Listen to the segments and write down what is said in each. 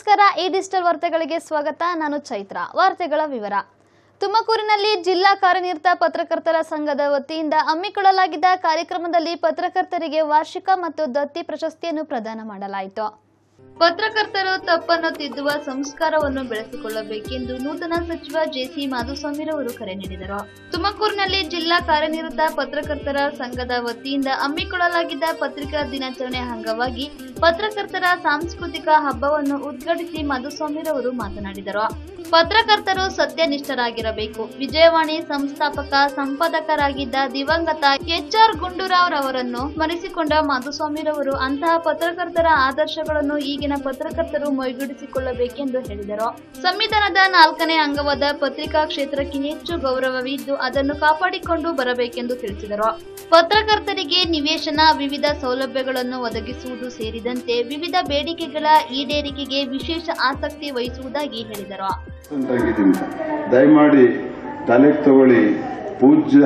ನಮಸ್ಕಾರ ಈ ಡಿಜಿಟಲ್ ವಾರ್ತೆಗಳಿಗೆ ಸ್ವಾಗತ ನಾನು ಚೈತ್ರ ವಾರ್ತೆಗಳ ವಿವರ ತುಮಕೂರಿನಲ್ಲಿ ಜಿಲ್ಲಾ ಕಾರ್ಯನಿರತ ಪತ್ರಕರ್ತರ ಸಂಘದ ವತಿಯಿಂದ ಹಮ್ಮಿಕೊಳ್ಳಲಾಗಿದ್ದ ಕಾರ್ಯಕ್ರಮದಲ್ಲಿ ಪತ್ರಕರ್ತರಿಗೆ ವಾರ್ಷಿಕ ಮತ್ತು ದತ್ತಿ ಪ್ರಶಸ್ತಿಯನ್ನು ಪ್ರದಾನ ಮಾಡಲಾಯಿತು ಪತ್ರಕರ್ತರು ತಪ್ಪನ್ನು ತಿದ್ದುವ ಸಂಸ್ಕಾರವನ್ನು ಬೆಳೆಸಿಕೊಳ್ಳಬೇಕೆಂದು ನೂತನ ಸಚಿವ ಜೆಸಿ ಮಾಧುಸ್ವಾಮಿರವರು ಕರೆ ನೀಡಿದರು ತುಮಕೂರಿನಲ್ಲಿ ಜಿಲ್ಲಾ ಕಾರ್ಯನಿರತ ಪತ್ರಕರ್ತರ ಸಂಘದ ವತಿಯಿಂದ ಹಮ್ಮಿಕೊಳ್ಳಲಾಗಿದ್ದ ಪತ್ರಿಕಾ ದಿನಾಚರಣೆ ಅಂಗವಾಗಿ ಪತ್ರಕರ್ತರ ಸಾಂಸ್ಕೃತಿಕ ಹಬ್ಬವನ್ನು ಉದ್ಘಾಟಿಸಿ ಮಾಧುಸ್ವಾಮಿರವರು ಮಾತನಾಡಿದರು ಪತ್ರಕರ್ತರು ಸತ್ಯನಿಷ್ಠರಾಗಿರಬೇಕು ವಿಜಯವಾಣಿ ಸಂಸ್ಥಾಪಕ ಸಂಪಾದಕರಾಗಿದ್ದ ದಿವಂಗತ ಎಚ್ ಆರ್ ಗುಂಡೂರಾವ್ ರವರನ್ನು ಸ್ಮರಿಸಿಕೊಂಡ ಮಾಧುಸ್ವಾಮಿರವರು ಅಂತಹ ಪತ್ರಕರ್ತರ ಆದರ್ಶಗಳನ್ನು ಈಗಿನ ಪತ್ರಕರ್ತರು ಮೈಗೂಡಿಸಿಕೊಳ್ಳಬೇಕೆಂದು ಹೇಳಿದರು ಸಂವಿಧಾನದ ನಾಲ್ಕನೇ ಅಂಗವಾದ ಪತ್ರಿಕಾ ಕ್ಷೇತ್ರಕ್ಕೆ ಹೆಚ್ಚು ಗೌರವವಿದ್ದು ಅದನ್ನು ಕಾಪಾಡಿಕೊಂಡು ಬರಬೇಕೆಂದು ತಿಳಿಸಿದರು ಪತ್ರಕರ್ತರಿಗೆ ನಿವೇಶನ ವಿವಿಧ ಸೌಲಭ್ಯಗಳನ್ನು ಒದಗಿಸುವುದು ಸೇರಿದಂತೆ ವಿವಿಧ ಬೇಡಿಕೆಗಳ ಈಡೇರಿಕೆಗೆ ವಿಶೇಷ ಆಸಕ್ತಿ ವಹಿಸುವುದಾಗಿ ಹೇಳಿದರು ಆಗಿದ್ದೀನಿ ದಯಮಾಡಿ ತಲೆಗೆ ತಗೊಳ್ಳಿ ಪೂಜ್ಯ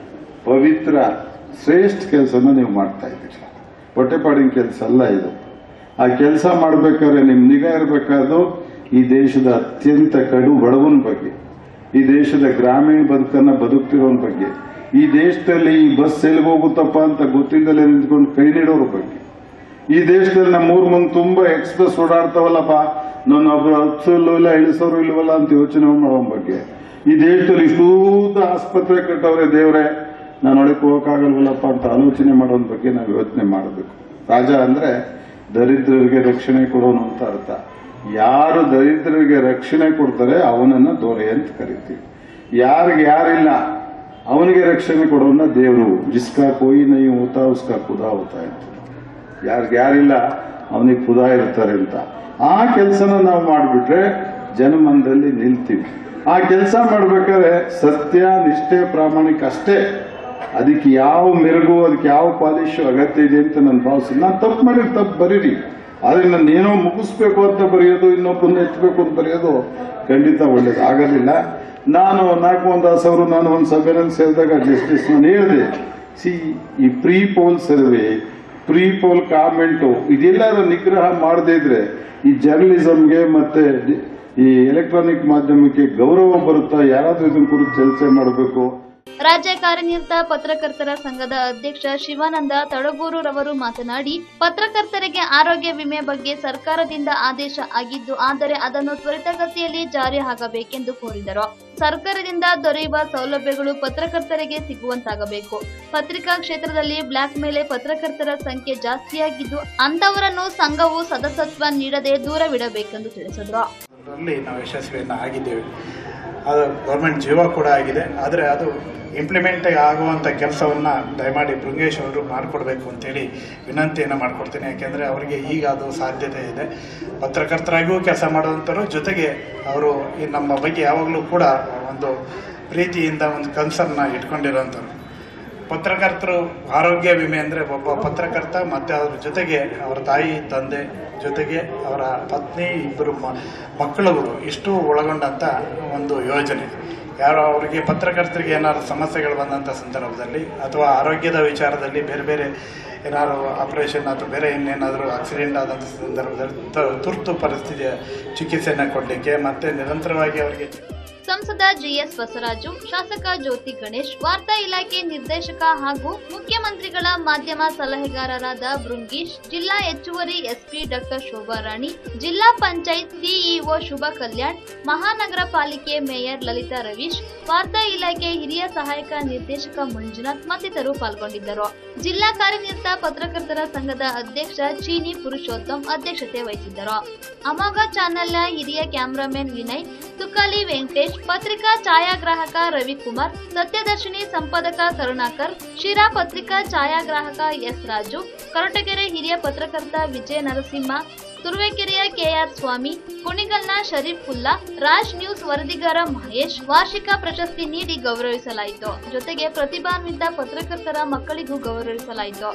ಪವಿತ್ರ ಶ್ರೇಷ್ಠ ಕೆಲಸನ ನೀವು ಮಾಡ್ತಾ ಇದ್ದೀರಿ ಹೊಟ್ಟೆಪಾಡಿನ ಕೆಲಸ ಅಲ್ಲ ಇದು ಆ ಕೆಲಸ ಮಾಡ್ಬೇಕಾದ್ರೆ ನಿಮ್ ನಿಗಾ ಇರಬೇಕಾದ್ದು ಈ ದೇಶದ ಅತ್ಯಂತ ಕಡು ಬಡವನ ಬಗ್ಗೆ ಈ ದೇಶದ ಗ್ರಾಮೀಣ ಬದುಕನ್ನ ಬದುಕ್ತಿರೋನ್ ಬಗ್ಗೆ ಈ ದೇಶದಲ್ಲಿ ಈ ಬಸ್ ಎಲ್ಲಿಗೆ ಹೋಗುತ್ತಪ್ಪ ಅಂತ ಗೊತ್ತಿಲ್ಲದೆ ನಿಂತ್ಕೊಂಡು ಕೈ ನೀಡೋರ ಬಗ್ಗೆ ಈ ದೇಶದಲ್ಲಿ ನಮ್ಮ ಊರ್ ಮುಂದೆ ತುಂಬಾ ಎಕ್ಸ್ಪ್ರೆಸ್ ಓಡಾಡ್ತಾವಲ್ಲಪ್ಪ ನನ್ನ ಒಬ್ರು ಹತ್ಸೋಲ್ಲೂ ಇಲ್ಲ ಇಳಿಸೋರು ಇಲ್ವಲ್ಲ ಅಂತ ಯೋಚನೆ ಮಾಡೋ ಬಗ್ಗೆ ಈ ದೇಶದಲ್ಲಿ ಇಷ್ಟೂದ ಆಸ್ಪತ್ರೆ ಕಟ್ಟವ್ರೆ ದೇವ್ರೆ ನಾನು ಒಳಗೆ ಹೋಗಕ್ಕಾಗಲ್ವಲ್ಲಪ್ಪ ಅಂತ ಆಲೋಚನೆ ಮಾಡೋ ಬಗ್ಗೆ ನಾವು ಯೋಚನೆ ಮಾಡಬೇಕು ರಾಜ ಅಂದ್ರೆ ದರಿದ್ರರಿಗೆ ರಕ್ಷಣೆ ಕೊಡೋನು ಅಂತ ಅರ್ಥ ಯಾರು ದರಿದ್ರರಿಗೆ ರಕ್ಷಣೆ ಕೊಡ್ತಾರೆ ಅವನನ್ನ ದೊರೆ ಅಂತ ಕರಿತೀವಿ ಯಾರಿಗೆ ಯಾರಿಲ್ಲ ಅವನಿಗೆ ರಕ್ಷಣೆ ಕೊಡೋನ ದೇವರು ಜಿಸ್ಕಾ ಕೋಯಿ ನೈ ಹೋತಾ ಉಸ್ಕಾ ಖುದಾ ಹೋತಾ ಅಂತ ಯಾರಿಗೆ ಯಾರಿಲ್ಲ ಅವನಿಗೆ ಖುದಾ ಇರ್ತಾರೆ ಅಂತ ಆ ಕೆಲಸನ ನಾವು ಮಾಡಿಬಿಟ್ರೆ ಜನಮನದಲ್ಲಿ ನಿಲ್ತೀವಿ ಆ ಕೆಲಸ ಮಾಡ್ಬೇಕಾದ್ರೆ ಸತ್ಯ ನಿಷ್ಠೆ ಪ್ರಾಮಾಣಿಕ ಅಷ್ಟೇ ಅದಕ್ಕೆ ಯಾವ ಮೆರುಗು ಅದಕ್ಕೆ ಯಾವ ಪಾಲಿಶ್ ಅಗತ್ಯ ಇದೆ ಅಂತ ನಾನು ಭಾವಿಸಿ ನಾನು ತಪ್ಪು ಮಾಡಿದ್ರೆ ತಪ್ಪು ಬರೀರಿ ಆದ್ರೆ ನಾನು ಏನೋ ಮುಗಿಸ್ಬೇಕು ಅಂತ ಬರೆಯೋದು ಇನ್ನೊಬ್ಬರನ್ನ ಎತ್ತಬೇಕು ಅಂತ ಬರೆಯೋದು ಖಂಡಿತ ಒಳ್ಳೇದು ಆಗೋದಿಲ್ಲ ನಾನು ನಾಲ್ಕು ದಾಸ್ ಅವರು ನಾನು ಒಂದು ಸಭೆಯಲ್ಲಿ ಸೇರಿದಾಗ ಜಸ್ಟಿಸ್ ನಾನು ಹೇಳಿದೆ ಸಿ ಈ pre poll survey pre poll comment ಇದೆಲ್ಲರೂ ನಿಗ್ರಹ ಮಾಡದೇ ಇದ್ರೆ ಈ ಜರ್ನಲಿಸಂಗೆ ಮತ್ತೆ ಡಿ- ಈ ಎಲೆಕ್ಟ್ರಾನಿಕ್ ಮಾಧ್ಯಮಕ್ಕೆ ಗೌರವ ಬರುತ್ತಾ ಯಾರಾದ್ರೂ ಇದನ್ನ ಕುರಿತು ಚರ್ಚೆ ಮಾಡಬೇಕು ರಾಜ್ಯ ಕಾರ್ಯನಿರತ ಪತ್ರಕರ್ತರ ಸಂಘದ ಅಧ್ಯಕ್ಷ ಶಿವಾನಂದ ತಡಗೂರು ರವರು ಮಾತನಾಡಿ ಪತ್ರಕರ್ತರಿಗೆ ಆರೋಗ್ಯ ವಿಮೆ ಬಗ್ಗೆ ಸರ್ಕಾರದಿಂದ ಆದೇಶ ಆಗಿದ್ದು ಆದರೆ ಅದನ್ನು ತ್ವರಿತಗತಿಯಲ್ಲಿ ಜಾರಿ ಆಗಬೇಕೆಂದು ಕೋರಿದರು ಸರ್ಕಾರದಿಂದ ದೊರೆಯುವ ಸೌಲಭ್ಯಗಳು ಪತ್ರಕರ್ತರಿಗೆ ಸಿಗುವಂತಾಗಬೇಕು ಪತ್ರಿಕಾ ಕ್ಷೇತ್ರದಲ್ಲಿ ಬ್ಲಾಕ್ ಮೇಲೆ ಪತ್ರಕರ್ತರ ಸಂಖ್ಯೆ ಜಾಸ್ತಿಯಾಗಿದ್ದು ಅಂತವರನ್ನು ಸಂಘವು ಸದಸ್ಯತ್ವ ನೀಡದೆ ದೂರವಿಡಬೇಕೆಂದು ತಿಳಿಸಿದರು ಅದರಲ್ಲಿ ನಾವು ಯಶಸ್ವಿಯನ್ನು ಆಗಿದ್ದೇವೆ ಅದು ಗೌರ್ಮೆಂಟ್ ಜೀವ ಕೂಡ ಆಗಿದೆ ಆದರೆ ಅದು ಇಂಪ್ಲಿಮೆಂಟ್ ಆಗುವಂಥ ಕೆಲಸವನ್ನು ದಯಮಾಡಿ ಬೃಂಗೇಶ್ ಅವರು ಮಾಡಿಕೊಡ್ಬೇಕು ಅಂತೇಳಿ ವಿನಂತಿಯನ್ನು ಮಾಡಿಕೊಡ್ತೀನಿ ಯಾಕೆಂದರೆ ಅವರಿಗೆ ಈಗ ಅದು ಸಾಧ್ಯತೆ ಇದೆ ಪತ್ರಕರ್ತರಾಗಿಯೂ ಕೆಲಸ ಮಾಡುವಂಥವ್ರು ಜೊತೆಗೆ ಅವರು ಈ ನಮ್ಮ ಬಗ್ಗೆ ಯಾವಾಗಲೂ ಕೂಡ ಒಂದು ಪ್ರೀತಿಯಿಂದ ಒಂದು ಕನ್ಸರ್ನ ಇಟ್ಕೊಂಡಿರೋಂಥವ್ರು ಪತ್ರಕರ್ತರು ಆರೋಗ್ಯ ವಿಮೆ ಅಂದರೆ ಒಬ್ಬ ಪತ್ರಕರ್ತ ಮತ್ತು ಅವ್ರ ಜೊತೆಗೆ ಅವರ ತಾಯಿ ತಂದೆ ಜೊತೆಗೆ ಅವರ ಪತ್ನಿ ಇಬ್ಬರು ಮ- ಮಕ್ಕಳುಗಳು ಇಷ್ಟು ಒಳಗೊಂಡಂಥ ಒಂದು ಯೋಜನೆ ಯಾರು ಅವರಿಗೆ ಪತ್ರಕರ್ತರಿಗೆ ಏನಾದ್ರು ಸಮಸ್ಯೆಗಳು ಬಂದಂಥ ಸಂದರ್ಭದಲ್ಲಿ ಅಥವಾ ಆರೋಗ್ಯದ ವಿಚಾರದಲ್ಲಿ ಬೇರೆ ಬೇರೆ ಏನಾದ್ರು ಆಪರೇಷನ್ ಅಥವಾ ಬೇರೆ ಇನ್ನೇನಾದರೂ ಆಕ್ಸಿಡೆಂಟ್ ಆದಂಥ ಸಂದರ್ಭದಲ್ಲಿ ತ- ತುರ್ತು ಪರಿಸ್ಥಿತಿಯ ಚಿಕಿತ್ಸೆಯನ್ನು ಕೊಡಲಿಕ್ಕೆ ಮತ್ತು ನಿರಂತರವಾಗಿ ಅವರಿಗೆ ಸಂಸದ ಜಿಎಸ್ ಬಸವರಾಜು ಶಾಸಕ ಜ್ಯೋತಿ ಗಣೇಶ್ ವಾರ್ತಾ ಇಲಾಖೆ ನಿರ್ದೇಶಕ ಹಾಗೂ ಮುಖ್ಯಮಂತ್ರಿಗಳ ಮಾಧ್ಯಮ ಸಲಹೆಗಾರರಾದ ಬೃಂಗೀಶ್ ಜಿಲ್ಲಾ ಹೆಚ್ಚುವರಿ ಎಸ್ಪಿ ಡಾಕ್ಟರ್ ಶೋಭಾ ರಾಣಿ ಜಿಲ್ಲಾ ಪಂಚಾಯತ್ ಸಿಇಒ ಶುಭ ಕಲ್ಯಾಣ್ ಮಹಾನಗರ ಪಾಲಿಕೆ ಮೇಯರ್ ಲಲಿತಾ ರವೀಶ್ ವಾರ್ತಾ ಇಲಾಖೆ ಹಿರಿಯ ಸಹಾಯಕ ನಿರ್ದೇಶಕ ಮಂಜುನಾಥ್ ಮತ್ತಿತರರು ಪಾಲ್ಗೊಂಡಿದ್ದರು ಜಿಲ್ಲಾ ಕಾರ್ಯನಿರತ ಪತ್ರಕರ್ತರ ಸಂಘದ ಅಧ್ಯಕ್ಷ ಚೀನಿ ಪುರುಷೋತ್ತಮ್ ಅಧ್ಯಕ್ಷತೆ ವಹಿಸಿದ್ದರು ಅಮೋಘ ಚಾನೆಲ್ನ ಹಿರಿಯ ಕ್ಯಾಮರಾಮನ್ ವಿನಯ್ ತುಕಾಲಿ ವೆಂಕಟೇಶ್ ಪತ್ರಿಕಾ ಛಾಯಾಗ್ರಾಹಕ ರವಿಕುಮಾರ್ ಸತ್ಯದರ್ಶಿನಿ ಸಂಪಾದಕ ಕರುಣಾಕರ್ ಶಿರಾ ಪತ್ರಿಕಾ ಛಾಯಾಗ್ರಾಹಕ ಎಸ್ ರಾಜು ಕೊರಟಗೆರೆ ಹಿರಿಯ ಪತ್ರಕರ್ತ ವಿಜಯ ನರಸಿಂಹ ತುರುವೇಕೆರೆಯ ಕೆಆರ್ ಸ್ವಾಮಿ ಕುಣಿಗಲ್ನ ಶರೀಫ್ ಉಲ್ಲಾ ರಾಜ್ ನ್ಯೂಸ್ ವರದಿಗಾರ ಮಹೇಶ್ ವಾರ್ಷಿಕ ಪ್ರಶಸ್ತಿ ನೀಡಿ ಗೌರವಿಸಲಾಯಿತು ಜೊತೆಗೆ ಪ್ರತಿಭಾನ್ವಿತ ಪತ್ರಕರ್ತರ ಮಕ್ಕಳಿಗೂ ಗೌರವಿಸಲಾಯಿತು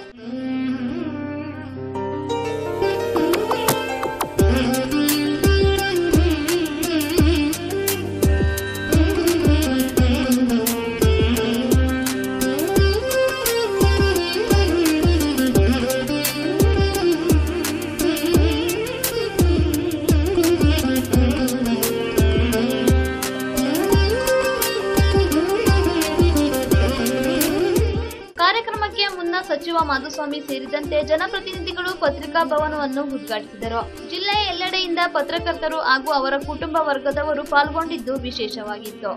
ಮಾಧುಸ್ವಾಮಿ ಸೇರಿದಂತೆ ಜನಪ್ರತಿನಿಧಿಗಳು ಪತ್ರಿಕಾ ಭವನವನ್ನು ಉದ್ಘಾಟಿಸಿದರು ಜಿಲ್ಲೆಯ ಎಲ್ಲೆಡೆಯಿಂದ ಪತ್ರಕರ್ತರು ಹಾಗೂ ಅವರ ಕುಟುಂಬ ವರ್ಗದವರು ಪಾಲ್ಗೊಂಡಿದ್ದು ವಿಶೇಷವಾಗಿತ್ತು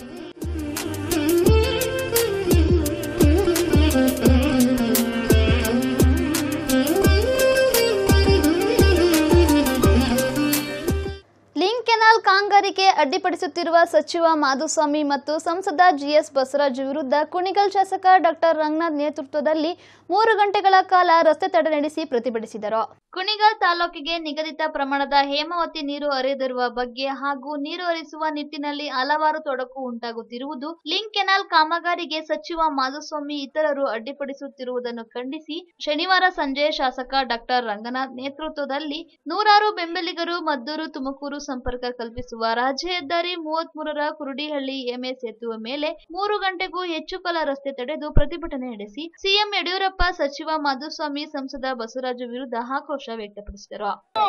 ಲಿಂಕ್ ಕೆನಾಲ್ ಕಾಮಗಾರಿಗೆ ಅಡ್ಡಿಪಡಿಸುತ್ತಿರುವ ಸಚಿವ ಮಾಧುಸ್ವಾಮಿ ಮತ್ತು ಸಂಸದ ಜಿಎಸ್ ಬಸವರಾಜ್ ವಿರುದ್ಧ ಕುಣಿಗಲ್ ಶಾಸಕ ಡಾಕ್ಟರ್ ರಂಗನಾಥ್ ನೇತೃತ್ವದಲ್ಲಿ ಮೂರು ಗಂಟೆಗಳ ಕಾಲ ರಸ್ತೆ ತಡೆ ನಡೆಸಿ ಪ್ರತಿಭಟಿಸಿದರು ಕುಣಿಗಲ್ ತಾಲೂಕಿಗೆ ನಿಗದಿತ ಪ್ರಮಾಣದ ಹೇಮಾವತಿ ನೀರು ಹರಿದಿರುವ ಬಗ್ಗೆ ಹಾಗೂ ನೀರು ಹರಿಸುವ ನಿಟ್ಟಿನಲ್ಲಿ ಹಲವಾರು ತೊಡಕು ಉಂಟಾಗುತ್ತಿರುವುದು ಲಿಂಕ್ ಕೆನಾಲ್ ಕಾಮಗಾರಿಗೆ ಸಚಿವ ಮಾಧುಸ್ವಾಮಿ ಇತರರು ಅಡ್ಡಿಪಡಿಸುತ್ತಿರುವುದನ್ನು ಖಂಡಿಸಿ ಶನಿವಾರ ಸಂಜೆ ಶಾಸಕ ಡಾಕ್ಟರ್ ರಂಗನಾಥ್ ನೇತೃತ್ವದಲ್ಲಿ ನೂರಾರು ಬೆಂಬಲಿಗರು ಮದ್ದೂರು ತುಮಕೂರು ಸಂಪರ್ಕ ಕಲ್ಪಿಸುವ ರಾಜ್ಯ ಹೆದ್ದಾರಿ ಮೂವತ್ಮೂರರ ಕುರುಡಿಹಳ್ಳಿ ಎಂಎ ಸೇತುವೆ ಮೇಲೆ ಮೂರು ಗಂಟೆಗೂ ಹೆಚ್ಚು ಕಾಲ ರಸ್ತೆ ತಡೆದು ಪ್ರತಿಭಟನೆ ನಡೆಸಿ ಸಿಎಂ ಯಡಿಯೂರಪ್ಪ ಸಚಿವ ಮಾಧುಸ್ವಾಮಿ ಸಂಸದ ಬಸವರಾಜು ವಿರುದ್ಧ ಆಕ್ರೋಶ ವ್ಯಕ್ತಪಡಿಸಿದರು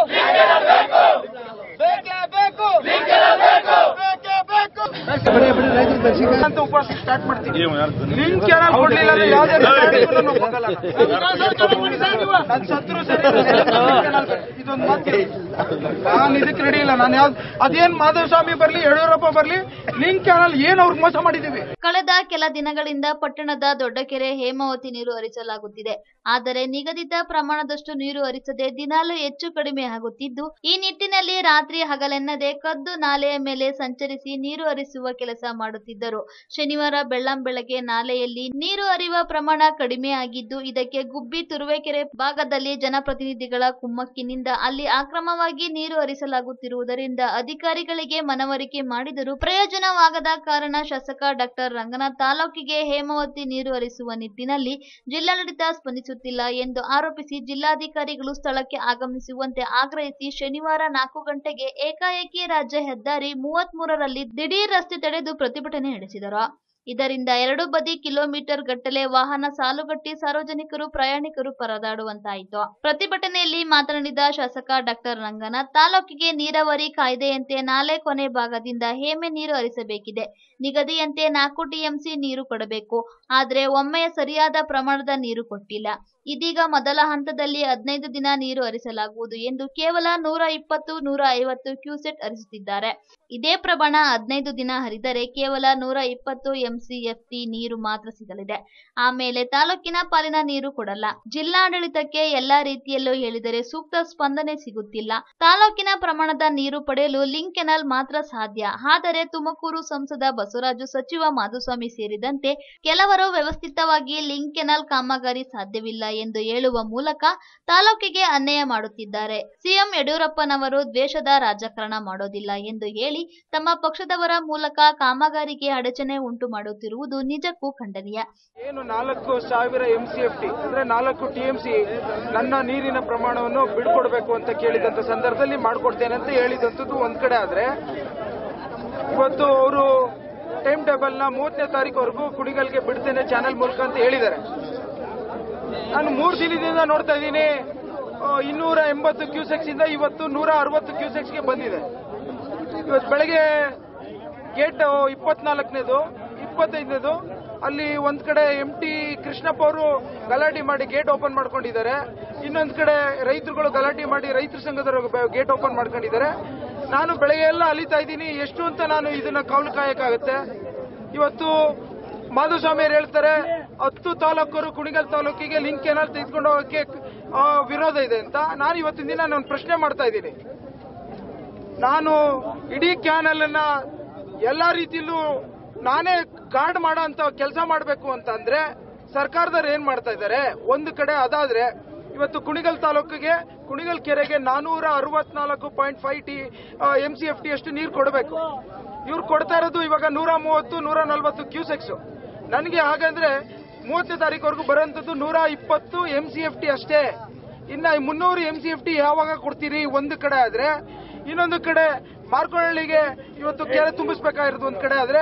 ಬೇಕೇ ಬೇಕು ಬೇಕೇ ಬೇಕು ಅಂತ ಉಪವಾಸ ಸ್ಟಾರ್ಟ್ ಮಾಡ್ತೀನಿ ಲಿಂಕ್ ಕೆನಾಲ್ ಕೊಡ್ಲಿಲ್ಲ ಅಂದ್ರೆ ಯಾವುದೇ ರಾಜಕಾರಣಿಗೂ ನಾನು ಒಪ್ಪಲ್ಲ. ನನ್ ಸತ್ರು ಸರಿ ಲಿಂಕ್ ಕೆನಾಲ್ ಬೇಕು. ಇದೊಂದು ಮಾತು ಕೇಳಿ. ನಾನು ಇದಕ್ಕೆ ರೆಡಿ ಇಲ್ಲ ನಾನು ಯಾವ್ದು ಅದೇನ್ ಮಾಧವಸ್ವಾಮಿ ಬರ್ಲಿ ಯಡಿಯೂರಪ್ಪ ಬರ್ಲಿ ಲಿಂಕ್ ಕೆನಾಲ್ ಏನ್ ಅವ್ರಿಗೆ ಮೋಸ ಮಾಡಿದೀವಿ ಕಳೆದ ಕೆಲ ದಿನಗಳಿಂದ ಪಟ್ಟಣದ ದೊಡ್ಡಕೆರೆ ಹೇಮಾವತಿ ನೀರು ಹರಿಸಲಾಗುತ್ತಿದೆ ಆದರೆ ನಿಗದಿತ ಪ್ರಮಾಣದಷ್ಟು ನೀರು ಹರಿಸದೆ ದಿನಾಲು ಹೆಚ್ಚು ಕಡಿಮೆ ಆಗುತ್ತಿದ್ದು ಈ ನಿಟ್ಟಿನಲ್ಲಿ ರಾತ್ರಿ ಹಗಲೆನ್ನದೆ ಕದ್ದು ನಾಲೆಯ ಮೇಲೆ ಸಂಚರಿಸಿ ನೀರು ಹರಿಸುವ ಕೆಲಸ ಮಾಡುತ್ತಿದ್ದರು ಶನಿವಾರ ಬೆಳ್ಳಂಬೆಳಗ್ಗೆ ನಾಲೆಯಲ್ಲಿ ನೀರು ಹರಿಯುವ ಪ್ರಮಾಣ ಕಡಿಮೆ ಆಗಿದ್ದು ಇದಕ್ಕೆ ಗುಬ್ಬಿ ತುರುವೇಕೆರೆ ಭಾಗದಲ್ಲಿ ಜನಪ್ರತಿನಿಧಿಗಳ ಕುಮ್ಮಕ್ಕಿನಿಂದ ಅಲ್ಲಿ ಅಕ್ರಮವಾಗಿ ನೀರು ಹರಿಸಲಾಗುತ್ತಿರುವುದರಿಂದ ಅಧಿಕಾರಿಗಳಿಗೆ ಮನವರಿಕೆ ಮಾಡಿದರೂ ಪ್ರಯೋಜನವಾಗದ ಕಾರಣ ಶಾಸಕ ಡಾಕ್ಟರ್ ರಂಗನಾಥ್ ತಾಲೂಕಿಗೆ ಹೇಮಾವತಿ ನೀರು ಹರಿಸುವ ನಿಟ್ಟಿನಲ್ಲಿ ಜಿಲ್ಲಾಡಳಿತ ಸ್ಪಂದಿಸುತ್ತಿಲ್ಲ ಎಂದು ಆರೋಪಿಸಿ ಜಿಲ್ಲಾಧಿಕಾರಿಗಳು ಸ್ಥಳಕ್ಕೆ ಆಗಮಿಸುವಂತೆ ಆಗ್ರಹಿಸಿ ಶನಿವಾರ ನಾಲ್ಕು ಗಂಟೆಗೆ ಏಕಾಏಕಿ ರಾಜ್ಯ ಹೆದ್ದಾರಿ ಮೂವತ್ತ್ ಮೂರರಲ್ಲಿ ದಿಢೀರ್ ರಸ್ತೆ ತಡೆದು ಪ್ರತಿಭಟನೆ ನಡೆಸಿದರು ಇದರಿಂದ ಎರಡು ಬದಿ ಕಿಲೋಮೀಟರ್ ಗಟ್ಟಲೆ ವಾಹನ ಸಾಲುಗಟ್ಟಿ ಸಾರ್ವಜನಿಕರು ಪ್ರಯಾಣಿಕರು ಪರದಾಡುವಂತಾಯಿತು ಪ್ರತಿಭಟನೆಯಲ್ಲಿ ಮಾತನಾಡಿದ ಶಾಸಕ ಡಾಕ್ಟರ್ ರಂಗನಾಥ್ ತಾಲೂಕಿಗೆ ನೀರಾವರಿ ಕಾಯ್ದೆಯಂತೆ ನಾಲೆ ಕೊನೆ ಭಾಗದಿಂದ ಹೇಮೆ ನೀರು ಹರಿಸಬೇಕಿದೆ ನಿಗದಿಯಂತೆ ನಾಲ್ಕು ಟಿಎಂಸಿ ನೀರು ಕೊಡಬೇಕು ಆದರೆ ಒಮ್ಮೆ ಸರಿಯಾದ ಪ್ರಮಾಣದ ನೀರು ಕೊಟ್ಟಿಲ್ಲ ಇದೀಗ ಮೊದಲ ಹಂತದಲ್ಲಿ ಹದಿನೈದು ದಿನ ನೀರು ಹರಿಸಲಾಗುವುದು ಎಂದು ಕೇವಲ ನೂರ ಇಪ್ಪತ್ತು ನೂರ ಐವತ್ತು ಕ್ಯೂಸೆಟ್ ಹರಿಸುತ್ತಿದ್ದಾರೆ ಇದೇ ಪ್ರಮಾಣ ಹದಿನೈದು ದಿನ ಹರಿದರೆ ಕೇವಲ ನೂರ ಇಪ್ಪತ್ತು ಎಂಸಿಎಫ್ಟಿ ನೀರು ಮಾತ್ರ ಸಿಗಲಿದೆ ಆಮೇಲೆ ತಾಲೂಕಿನ ಪಾಲಿನ ನೀರು ಕೊಡಲ್ಲ ಜಿಲ್ಲಾಡಳಿತಕ್ಕೆ ಎಲ್ಲಾ ರೀತಿಯಲ್ಲೂ ಹೇಳಿದರೆ ಸೂಕ್ತ ಸ್ಪಂದನೆ ಸಿಗುತ್ತಿಲ್ಲ ತಾಲೂಕಿನ ಪ್ರಮಾಣದ ನೀರು ಪಡೆಯಲು ಲಿಂಕ್ ಕೆನಾಲ್ ಮಾತ್ರ ಸಾಧ್ಯ ಆದರೆ ತುಮಕೂರು ಸಂಸದ ಬಸವರಾಜು ಸಚಿವ ಮಾಧುಸ್ವಾಮಿ ಸೇರಿದಂತೆ ಕೆಲವರು ವ್ಯವಸ್ಥಿತವಾಗಿ ಲಿಂಕ್ ಕೆನಾಲ್ ಕಾಮಗಾರಿ ಸಾಧ್ಯವಿಲ್ಲ ಎಂದು ಹೇಳುವ ಮೂಲಕ ತಾಲೂಕಿಗೆ ಅನ್ಯಾಯ ಮಾಡುತ್ತಿದ್ದಾರೆ ಸಿಎಂ ಯಡಿಯೂರಪ್ಪನವರು ದ್ವೇಷದ ರಾಜಕಾರಣ ಮಾಡೋದಿಲ್ಲ ಎಂದು ಹೇಳಿ ತಮ್ಮ ಪಕ್ಷದವರ ಮೂಲಕ ಕಾಮಗಾರಿಗೆ ಅಡಚಣೆ ಉಂಟು ಮಾಡುತ್ತಿರುವುದು ನಿಜಕ್ಕೂ ಖಂಡನೀಯ ಏನು ನಾಲ್ಕು ಸಾವಿರ ಎಂ ಸಿ ಎಫ್ ಟಿ ಅಂದ್ರೆ ನಾಲ್ಕು ಟಿ ಎಂ ಸಿ ನನ್ನ ನೀರಿನ ಪ್ರಮಾಣವನ್ನು ಬಿಡ್ಕೊಡ್ಬೇಕು ಅಂತ ಕೇಳಿದಂತ ಸಂದರ್ಭದಲ್ಲಿ ಮಾಡ್ಕೊಡ್ತೇನೆ ಅಂತ ಹೇಳಿದಂಥದ್ದು ಒಂದ್ ಕಡೆ ಆದ್ರೆ ಇವತ್ತು ಅವರು ಟೈಮ್ ಟೇಬಲ್ ನ ಮೂವತ್ತನೇ ತಾರೀಕುವರೆಗೂ ಕುಣಿಗಲ್ಗೆ ಬಿಡ್ತೇನೆ ಚಾನೆಲ್ ಮೂಲಕ ಅಂತ ಹೇಳಿದ್ದಾರೆ ನಾನು ಮೂರು ದಿನದಿಂದ ನೋಡ್ತಾ ಇದ್ದೀನಿ ಆ, ಇನ್ನೂರ ಎಂಬತ್ತು ಕ್ಯೂಸೆಕ್ಸ್ ಇಂದ ಇವತ್ತು ನೂರ ಅರವತ್ತು ಕ್ಯೂಸೆಕ್ಸ್ಗೆ ಬಂದಿದೆ ಇವತ್ತು ಬೆಳಗ್ಗೆ ಗೇಟ್ ಇಪ್ಪತ್ನಾಲ್ಕನೇದು ಇಪ್ಪತ್ತೈದನೇದು ಅಲ್ಲಿ ಒಂದ್ ಕಡೆ ಎಂ ಟಿ ಕೃಷ್ಣಪ್ಪ ಅವರು ಗಲಾಟೆ ಮಾಡಿ ಗೇಟ್ ಓಪನ್ ಮಾಡ್ಕೊಂಡಿದ್ದಾರೆ ಇನ್ನೊಂದ್ ಕಡೆ ರೈತರುಗಳು ಗಲಾಟೆ ಮಾಡಿ ರೈತರ ಸಂಘದವರು ಗೇಟ್ ಓಪನ್ ಮಾಡ್ಕೊಂಡಿದ್ದಾರೆ ನಾನು ಬೆಳಗ್ಗೆ ಎಲ್ಲ ಅಲಿತಾ ಇದ್ದೀನಿ ಎಷ್ಟು ಅಂತ ನಾನು ಇದನ್ನ ಕೌಲು ಕಾಯಕ್ಕಾಗುತ್ತೆ ಇವತ್ತು ಮಾಧುಸ್ವಾಮಿ ಅವ್ರು ಹೇಳ್ತಾರೆ ಹತ್ತು ತಾಲೂಕರು ಕುಣಿಗಲ್ ತಾಲೂಕಿಗೆ ಲಿಂಕ್ ಕೆನಾಲ್ ತೆಗೆದುಕೊಂಡು ಹೋಗಕ್ಕೆ ಆ, ವಿರೋಧ ಇದೆ ಅಂತ ನಾನು ಇವತ್ತಿನ ದಿನ ನಾನು ಪ್ರಶ್ನೆ ಮಾಡ್ತಾ ಇದ್ದೀನಿ ನಾನು ಇಡೀ ಕ್ಯಾನಲ್ ಅನ್ನ ಎಲ್ಲಾ ರೀತಿಯಲ್ಲೂ ನಾನೇ ಗಾರ್ಡ್ ಮಾಡೋ ಅಂತ ಕೆಲಸ ಮಾಡಬೇಕು ಅಂತ ಅಂದ್ರೆ ಸರ್ಕಾರದವ್ರು ಏನ್ ಮಾಡ್ತಾ ಇದ್ದಾರೆ ಒಂದು ಕಡೆ ಅದಾದ್ರೆ ಇವತ್ತು ಕುಣಿಗಲ್ ತಾಲೂಕಿಗೆ ಕುಣಿಗಲ್ ಕೆರೆಗೆ ನಾನೂರ ಅರವತ್ನಾಲ್ಕು point five T M C F T ಅಷ್ಟು ನೀರು ಕೊಡಬೇಕು ಇವ್ರು ಕೊಡ್ತಾ ಇರೋದು ಇವಾಗ ನೂರ ಮೂವತ್ತು ನೂರ ನಲ್ವತ್ತು ಕ್ಯೂಸೆಕ್ಸ್ ನನಗೆ ಹಾಗಂದ್ರೆ ಮೂವತ್ತನೇ ತಾರೀಕುವರೆಗೂ ಬರೋಂಥದ್ದು ನೂರ ಇಪ್ಪತ್ತು ಎಂ ಸಿ ಎಫ್ ಟಿ ಅಷ್ಟೇ ಇನ್ನ ಈ ಮುನ್ನೂರು ಎಂ ಸಿ ಎಫ್ ಟಿ ಯಾವಾಗ ಕೊಡ್ತೀರಿ ಒಂದು ಕಡೆ ಆದ್ರೆ ಇನ್ನೊಂದು ಕಡೆ ಮಾರ್ಕೊಳ್ಳಿಗೆ ಇವತ್ತು ಕೆರೆ ತುಂಬಿಸ್ಬೇಕಾಗಿರೋದು ಒಂದ್ ಕಡೆ ಆದ್ರೆ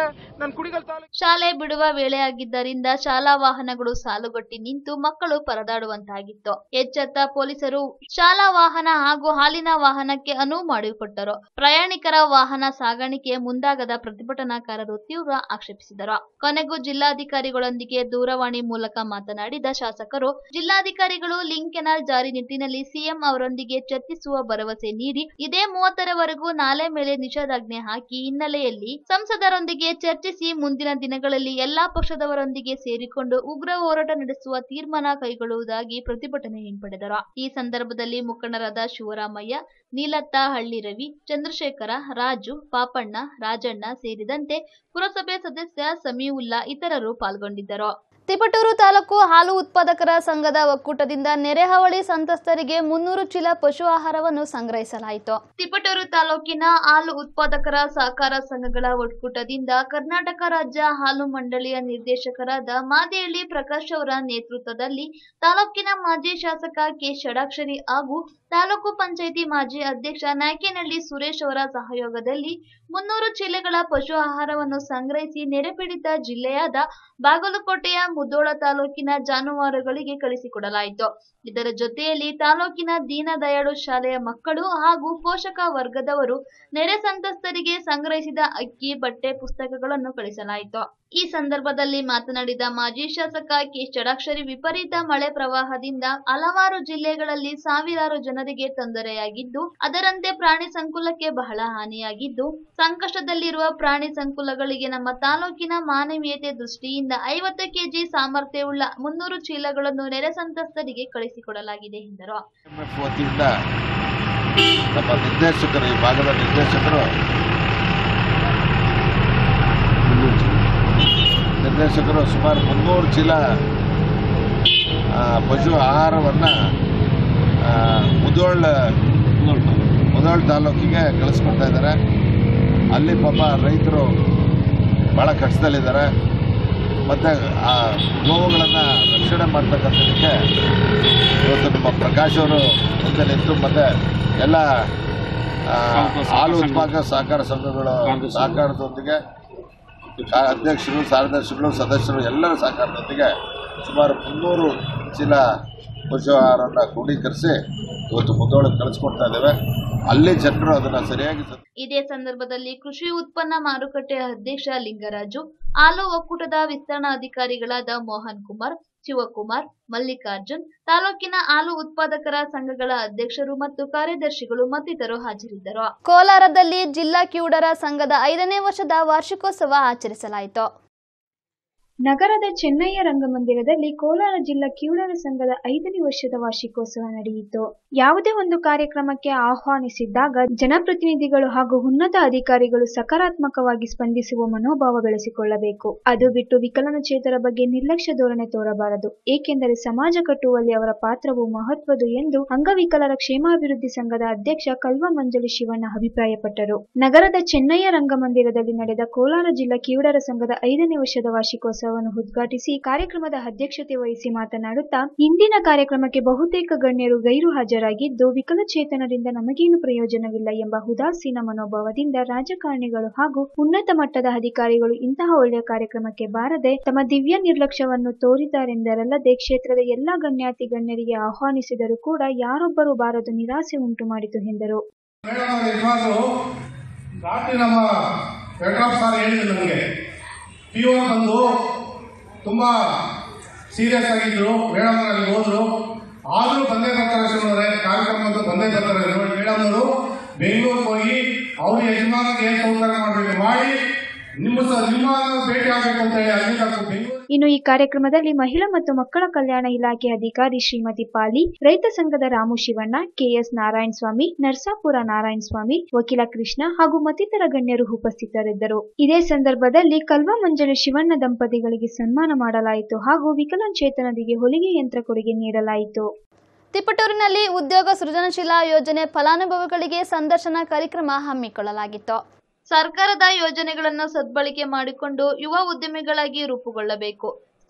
ನಾನು ಕುಣಿಗಲ್ ತಾಲೂಕು ಶಾಲೆ ಬಿಡುವ ವೇಳೆಯಾಗಿದ್ದರಿಂದ ಶಾಲಾ ವಾಹನಗಳು ಸಾಲುಗಟ್ಟಿ ನಿಂತು ಮಕ್ಕಳು ಪರದಾಡುವಂತಾಗಿತ್ತು ಎಚ್ಚೆತ್ತ ಪೊಲೀಸರು ಶಾಲಾ ವಾಹನ ಹಾಗೂ ಹಾಲಿನ ವಾಹನಕ್ಕೆ ಅನುವು ಮಾಡಿಕೊಟ್ಟರು ಪ್ರಯಾಣಿಕರ ವಾಹನ ಸಾಗಾಣಿಕೆ ಮುಂದಾಗದ ಪ್ರತಿಭಟನಾಕಾರರು ತೀವ್ರ ಆಕ್ಷೇಪಿಸಿದರು ಕೊನೆಗೂ ಜಿಲ್ಲಾಧಿಕಾರಿಗಳೊಂದಿಗೆ ದೂರವಾಣಿ ಮೂಲಕ ಮಾತನಾಡಿದ ಶಾಸಕರು ಜಿಲ್ಲಾಧಿಕಾರಿಗಳು ಲಿಂಕ್ ಕೆನಾಲ್ ಜಾರಿ ನಿಟ್ಟಿನಲ್ಲಿ ಸಿಎಂ ಅವರೊಂದಿಗೆ ಚರ್ಚಿಸುವ ಭರವಸೆ ನೀಡಿ ಇದೇ ಮೂವತ್ತರವರೆಗೂ ನಾಲೆ ಮೇಲೆ ನಿಷೇಧಾಜ್ಞೆ ಹಾಕಿ ಹಿನ್ನೆಲೆಯಲ್ಲಿ ಸಂಸದರೊಂದಿಗೆ ಚರ್ಚಿಸಿ ಮುಂದಿನ ದಿನಗಳಲ್ಲಿ ಎಲ್ಲಾ ಪಕ್ಷದವರೊಂದಿಗೆ ಸೇರಿಕೊಂಡು ಉಗ್ರ ಹೋರಾಟ ನಡೆಸುವ ತೀರ್ಮಾನ ಕೈಗೊಳ್ಳುವುದಾಗಿ ಪ್ರತಿಭಟನೆ ಹಿಂಪಡೆದರು ಈ ಸಂದರ್ಭದಲ್ಲಿ ಮುಖಂಡರಾದ ಶಿವರಾಮಯ್ಯ ನೀಲತ್ತ ಹಳ್ಳಿ ರವಿ ಚಂದ್ರಶೇಖರ ರಾಜು ಪಾಪಣ್ಣ ರಾಜಣ್ಣ ಸೇರಿದಂತೆ ಪುರಸಭೆ ಸದಸ್ಯ ಸಮೀವುಲ್ಲಾ ಇತರರು ಪಾಲ್ಗೊಂಡಿದ್ದರು ತಿಪಟೂರು ತಾಲೂಕು ಹಾಲು ಉತ್ಪಾದಕರ ಸಂಘದ ಒಕ್ಕೂಟದಿಂದ ನೆರೆಹಾವಳಿ ಸಂತ್ರಸ್ತರಿಗೆ ಮುನ್ನೂರು ಚೀಲ ಪಶು ಆಹಾರವನ್ನು ಸಂಗ್ರಹಿಸಲಾಯಿತು ತಿಪಟೂರು ತಾಲೂಕಿನ ಹಾಲು ಉತ್ಪಾದಕರ ಸಹಕಾರ ಸಂಘಗಳ ಒಕ್ಕೂಟದಿಂದ ಕರ್ನಾಟಕ ರಾಜ್ಯ ಹಾಲು ಮಂಡಳಿಯ ನಿರ್ದೇಶಕರಾದ ಮಾದೇಹಳ್ಳಿ ಪ್ರಕಾಶ್ ಅವರ ನೇತೃತ್ವದಲ್ಲಿ ತಾಲೂಕಿನ ಮಾಜಿ ಶಾಸಕ ಕೆ ಷಡಾಕ್ಷರಿ ಹಾಗೂ ತಾಲೂಕು ಪಂಚಾಯಿತಿ ಮಾಜಿ ಅಧ್ಯಕ್ಷ ನಾಯಕನಹಳ್ಳಿ ಸುರೇಶ್ ಅವರ ಸಹಯೋಗದಲ್ಲಿ ಮುನ್ನೂರು ಚೀಲಗಳ ಪಶು ಆಹಾರವನ್ನು ಸಂಗ್ರಹಿಸಿ ನೆರೆಪೀಡಿತ ಜಿಲ್ಲೆಯಾದ ಬಾಗಲಕೋಟೆಯ ಮುದೋಳ ತಾಲೂಕಿನ ಜಾನುವಾರುಗಳಿಗೆ ಕಳಿಸಿಕೊಡಲಾಯಿತು ಇದರ ಜೊತೆಯಲ್ಲಿ ತಾಲೂಕಿನ ದೀನದಯಾಳು ಶಾಲೆಯ ಮಕ್ಕಳು ಹಾಗೂ ಪೋಷಕ ವರ್ಗದವರು ನೆರೆ ಸಂತ್ರಸ್ತರಿಗೆ ಸಂಗ್ರಹಿಸಿದ ಅಕ್ಕಿ ಬಟ್ಟೆ ಪುಸ್ತಕಗಳನ್ನು ಕಳಿಸಲಾಯಿತು ಈ ಸಂದರ್ಭದಲ್ಲಿ ಮಾತನಾಡಿದ ಮಾಜಿ ಶಾಸಕ ಕೆ ಷಡಾಕ್ಷರಿ ವಿಪರೀತ ಮಳೆ ಪ್ರವಾಹದಿಂದ ಹಲವಾರು ಜಿಲ್ಲೆಗಳಲ್ಲಿ ಸಾವಿರಾರು ಜನರಿಗೆ ತೊಂದರೆಯಾಗಿದ್ದು ಅದರಂತೆ ಪ್ರಾಣಿ ಸಂಕುಲಕ್ಕೆ ಬಹಳ ಹಾನಿಯಾಗಿದ್ದು ಸಂಕಷ್ಟದಲ್ಲಿರುವ ಪ್ರಾಣಿ ಸಂಕುಲಗಳಿಗೆ ನಮ್ಮ ತಾಲೂಕಿನ ಮಾನವೀಯತೆ ದೃಷ್ಟಿಯಿಂದ ಐವತ್ತು ಕೆಜಿ ಸಾಮರ್ಥ್ಯವುಳ್ಳ ಮುನ್ನೂರು ಚೀಲಗಳನ್ನು ನೆರೆ ಸಂತ್ರಸ್ತರಿಗೆ ಕಳಿಸಿಕೊಡಲಾಗಿದೆ ಎಂದರು ಎಫ್ ವತಿಯಿಂದ ನಮ್ಮ ನಿರ್ದೇಶಕರು ಈ ಭಾಗದ ನಿರ್ದೇಶಕರು ನಿರ್ದೇಶಕರು ಸುಮಾರು ಮುನ್ನೂರು ಚೀಲ ಆ, ಪಶು ಆಹಾರವನ್ನು ಮುದೋಳ್ ಮುದೋಳ್ ತಾಲೂಕಿಗೆ ಕಳಿಸ್ಕೊಡ್ತಾ ಇದ್ದಾರೆ ಅಲ್ಲಿ ಪಾಪ ರೈತರು ಭಾಳ ಕಷ್ಟದಲ್ಲಿದ್ದಾರೆ ಮತ್ತು ಆ ಗೋವುಗಳನ್ನು ರಕ್ಷಣೆ ಮಾಡ್ತಕ್ಕಂಥದ್ದಕ್ಕೆ ಇವತ್ತು ನಮ್ಮ ಪ್ರಕಾಶ್ ಅವರು ಮುಂದೆ ನಿಂತು ಮತ್ತೆ ಎಲ್ಲ ಆ, ಹಾಲು ಉತ್ಪಾದಕ ಸಹಕಾರ ಸಂಘಗಳು ಸಹಕಾರದೊಂದಿಗೆ ಕಾ- ಅಧ್ಯಕ್ಷರು ಕಾರ್ಯದರ್ಶಿಗಳು ಸದಸ್ಯರು ಎಲ್ಲರ ಸಹಕಾರದೊಂದಿಗೆ ಸುಮಾರು ಮುನ್ನೂರು ಚೀಲ ಪಶು ಆಹಾರವನ್ನು ಕ್ರೋಢೀಕರಿಸಿ ಇವತ್ತು ಮುದ್ದೋಳಕ್ಕೆ ಕಳಿಸ್ಕೊಡ್ತಾ ಇದ್ದೇವೆ ಅಲ್ಲಿ ಜನರು ಅದನ್ನು ಸರಿಯಾಗಿ ಸ- ಇದೇ ಸಂದರ್ಭದಲ್ಲಿ ಕೃಷಿ ಉತ್ಪನ್ನ ಮಾರುಕಟ್ಟೆ ಅಧ್ಯಕ್ಷ ಲಿಂಗರಾಜು ಹಾಲು ಒಕ್ಕೂಟದ ವಿಸ್ತರಣಾಧಿಕಾರಿಗಳಾದ ಮೋಹನ್ ಕುಮಾರ್ ಶಿವಕುಮಾರ್ ಮಲ್ಲಿಕಾರ್ಜುನ್ ತಾಲೂಕಿನ ಹಾಲು ಉತ್ಪಾದಕರ ಸಂಘಗಳ ಅಧ್ಯಕ್ಷರು ಮತ್ತು ಕಾರ್ಯದರ್ಶಿಗಳು ಮತ್ತಿತರರು ಹಾಜರಿದ್ದರು ಕೋಲಾರದಲ್ಲಿ ಜಿಲ್ಲಾ ಕಿವುಡರ ಸಂಘದ ಐದನೇ ವರ್ಷದ ವಾರ್ಷಿಕೋತ್ಸವ ಆಚರಿಸಲಾಯಿತು ನಗರದ ಚೆನ್ನಯ್ಯ ರಂಗಮಂದಿರದಲ್ಲಿ ಕೋಲಾರ ಜಿಲ್ಲಾ ಕಿವುಡರ ಸಂಘದ ಐದನೇ ವರ್ಷದ ವಾರ್ಷಿಕೋತ್ಸವ ನಡೆಯಿತು ಯಾವುದೇ ಒಂದು ಕಾರ್ಯಕ್ರಮಕ್ಕೆ ಆಹ್ವಾನಿಸಿದ್ದಾಗ ಜನಪ್ರತಿನಿಧಿಗಳು ಹಾಗೂ ಉನ್ನತ ಅಧಿಕಾರಿಗಳು ಸಕಾರಾತ್ಮಕವಾಗಿ ಸ್ಪಂದಿಸುವ ಮನೋಭಾವ ಬೆಳೆಸಿಕೊಳ್ಳಬೇಕು ಅದು ಬಿಟ್ಟು ವಿಕಲನಚೇತರ ಬಗ್ಗೆ ನಿರ್ಲಕ್ಷ್ಯ ಧೋರಣೆ ತೋರಬಾರದು ಏಕೆಂದರೆ ಸಮಾಜ ಕಟ್ಟುವಲ್ಲಿ ಅವರ ಪಾತ್ರವು ಮಹತ್ವದು ಎಂದು ಅಂಗವಿಕಲರ ಕ್ಷೇಮಾಭಿವೃದ್ಧಿ ಸಂಘದ ಅಧ್ಯಕ್ಷ ಕಲ್ವ ಮಂಜಲಿ ಶಿವಣ್ಣ ಅಭಿಪ್ರಾಯಪಟ್ಟರು ನಗರದ ಚೆನ್ನಯ್ಯ ರಂಗಮಂದಿರದಲ್ಲಿ ನಡೆದ ಕೋಲಾರ ಜಿಲ್ಲಾ ಕಿವುಡರ ಸಂಘದ ಐದನೇ ವರ್ಷದ ವಾರ್ಷಿಕೋತ್ಸವವನ್ನು ಉದ್ಘಾಟಿಸಿ ಕಾರ್ಯಕ್ರಮದ ಅಧ್ಯಕ್ಷತೆ ವಹಿಸಿ ಮಾತನಾಡುತ್ತಾ ಇಂದಿನ ಕಾರ್ಯಕ್ರಮಕ್ಕೆ ಬಹುತೇಕ ಗಣ್ಯರು ಗೈರು ಹಾಜರಾಗಿದ್ದು ವಿಕಲಚೇತನರಿಂದ ನಮಗೇನು ಪ್ರಯೋಜನವಿಲ್ಲ ಎಂಬ ಉದಾಸೀನ ಮನೋಭಾವದಿಂದ ರಾಜಕಾರಣಿಗಳು ಹಾಗೂ ಉನ್ನತ ಮಟ್ಟದ ಅಧಿಕಾರಿಗಳು ಇಂತಹ ಒಳ್ಳೆಯ ಕಾರ್ಯಕ್ರಮಕ್ಕೆ ಬಾರದೆ ತಮ್ಮ ದಿವ್ಯ ನಿರ್ಲಕ್ಷ್ಯವನ್ನು ತೋರಿದ್ದಾರೆಂದರಲ್ಲದೆ ಕ್ಷೇತ್ರದ ಎಲ್ಲಾ ಗಣ್ಯಾತಿ ಗಣ್ಯರಿಗೆ ಆಹ್ವಾನಿಸಿದರೂ ಕೂಡ ಯಾರೊಬ್ಬರೂ ಬಾರದು ನಿರಾಸೆ ಉಂಟು ಮಾಡಿತು ಎಂದರು ಮೇಡಮ್ ಅವರ ಯಜಮಾನರು ರಾತ್ರಿ ನಮ್ಮ ವೆಂಕಟಪ್ಪ ಸರ್ ಹೇಳಿದ್ರು ನಮಗೆ ಪಿ ಓ ಬಂದು ತುಂಬ ಸೀರಿಯಸ್ ಆಗಿದ್ರು ಮೇಡಮ್ ಅಲ್ಲಿ ಹೋದ್ರು ಆದರೂ ಬಂದೇ ಬರ್ತಾರೆ ಶಿವನವರೇ ಕಾರ್ಯಕ್ರಮ ಅಂತ ಬಂದೇ ಬರ್ತಾರೆ ನೋಡಿ ಮೇಡಮ್ ಅವರು ಬೆಂಗಳೂರಿಗೆ ಹೋಗಿ ಅವ್ರ ಯಜಮಾನಿಗೆ ಏನು ಸೌಕರ್ಯ ಮಾಡಬೇಕು ಮಾಡಿ ನಿಮ್ಮ ಸ- ನಿಮ್ಮ ಭೇಟಿ ಆಗಬೇಕು ಅಂತ ಹೇಳಿ ಅಲ್ಲಿಂದ ಬೆಂಗಳೂರು ಇನ್ನು ಈ ಕಾರ್ಯಕ್ರಮದಲ್ಲಿ ಮಹಿಳಾ ಮತ್ತು ಮಕ್ಕಳ ಕಲ್ಯಾಣ ಇಲಾಖೆ ಅಧಿಕಾರಿ ಶ್ರೀಮತಿ ಪಾಲಿ ರೈತ ಸಂಘದ ರಾಮು ಶಿವಣ್ಣ ಕೆಎಸ್ ನಾರಾಯಣ ಸ್ವಾಮಿ ನರ್ಸಾಪುರ ನಾರಾಯಣ ಸ್ವಾಮಿ ವಕೀಲ ಕೃಷ್ಣ ಹಾಗೂ ಮತ್ತಿತರ ಗಣ್ಯರು ಉಪಸ್ಥಿತರಿದ್ದರು ಇದೇ ಸಂದರ್ಭದಲ್ಲಿ ಕಲ್ವ ಮಂಜಲಿ ಶಿವಣ್ಣ ದಂಪತಿಗಳಿಗೆ ಸನ್ಮಾನ ಮಾಡಲಾಯಿತು ಹಾಗೂ ವಿಕಲಚೇತನರಿಗೆ ಹೊಲಿಗೆ ಯಂತ್ರ ಕೊಡುಗೆ ನೀಡಲಾಯಿತು ತಿಪಟೂರಿನಲ್ಲಿ ಉದ್ಯೋಗ ಸೃಜನಶೀಲ ಯೋಜನೆ ಫಲಾನುಭವಿಗಳಿಗೆ ಸಂದರ್ಶನ ಕಾರ್ಯಕ್ರಮ ಹಮ್ಮಿಕೊಳ್ಳಲಾಗಿತ್ತು ಸರ್ಕಾರದ ಯೋಜನೆಗಳನ್ನು ಸದ್ಬಳಕೆ ಮಾಡಿಕೊಂಡು ಯುವ ಉದ್ಯಮಿಗಳಾಗಿ ರೂಪುಗೊಳ್ಳಬೇಕು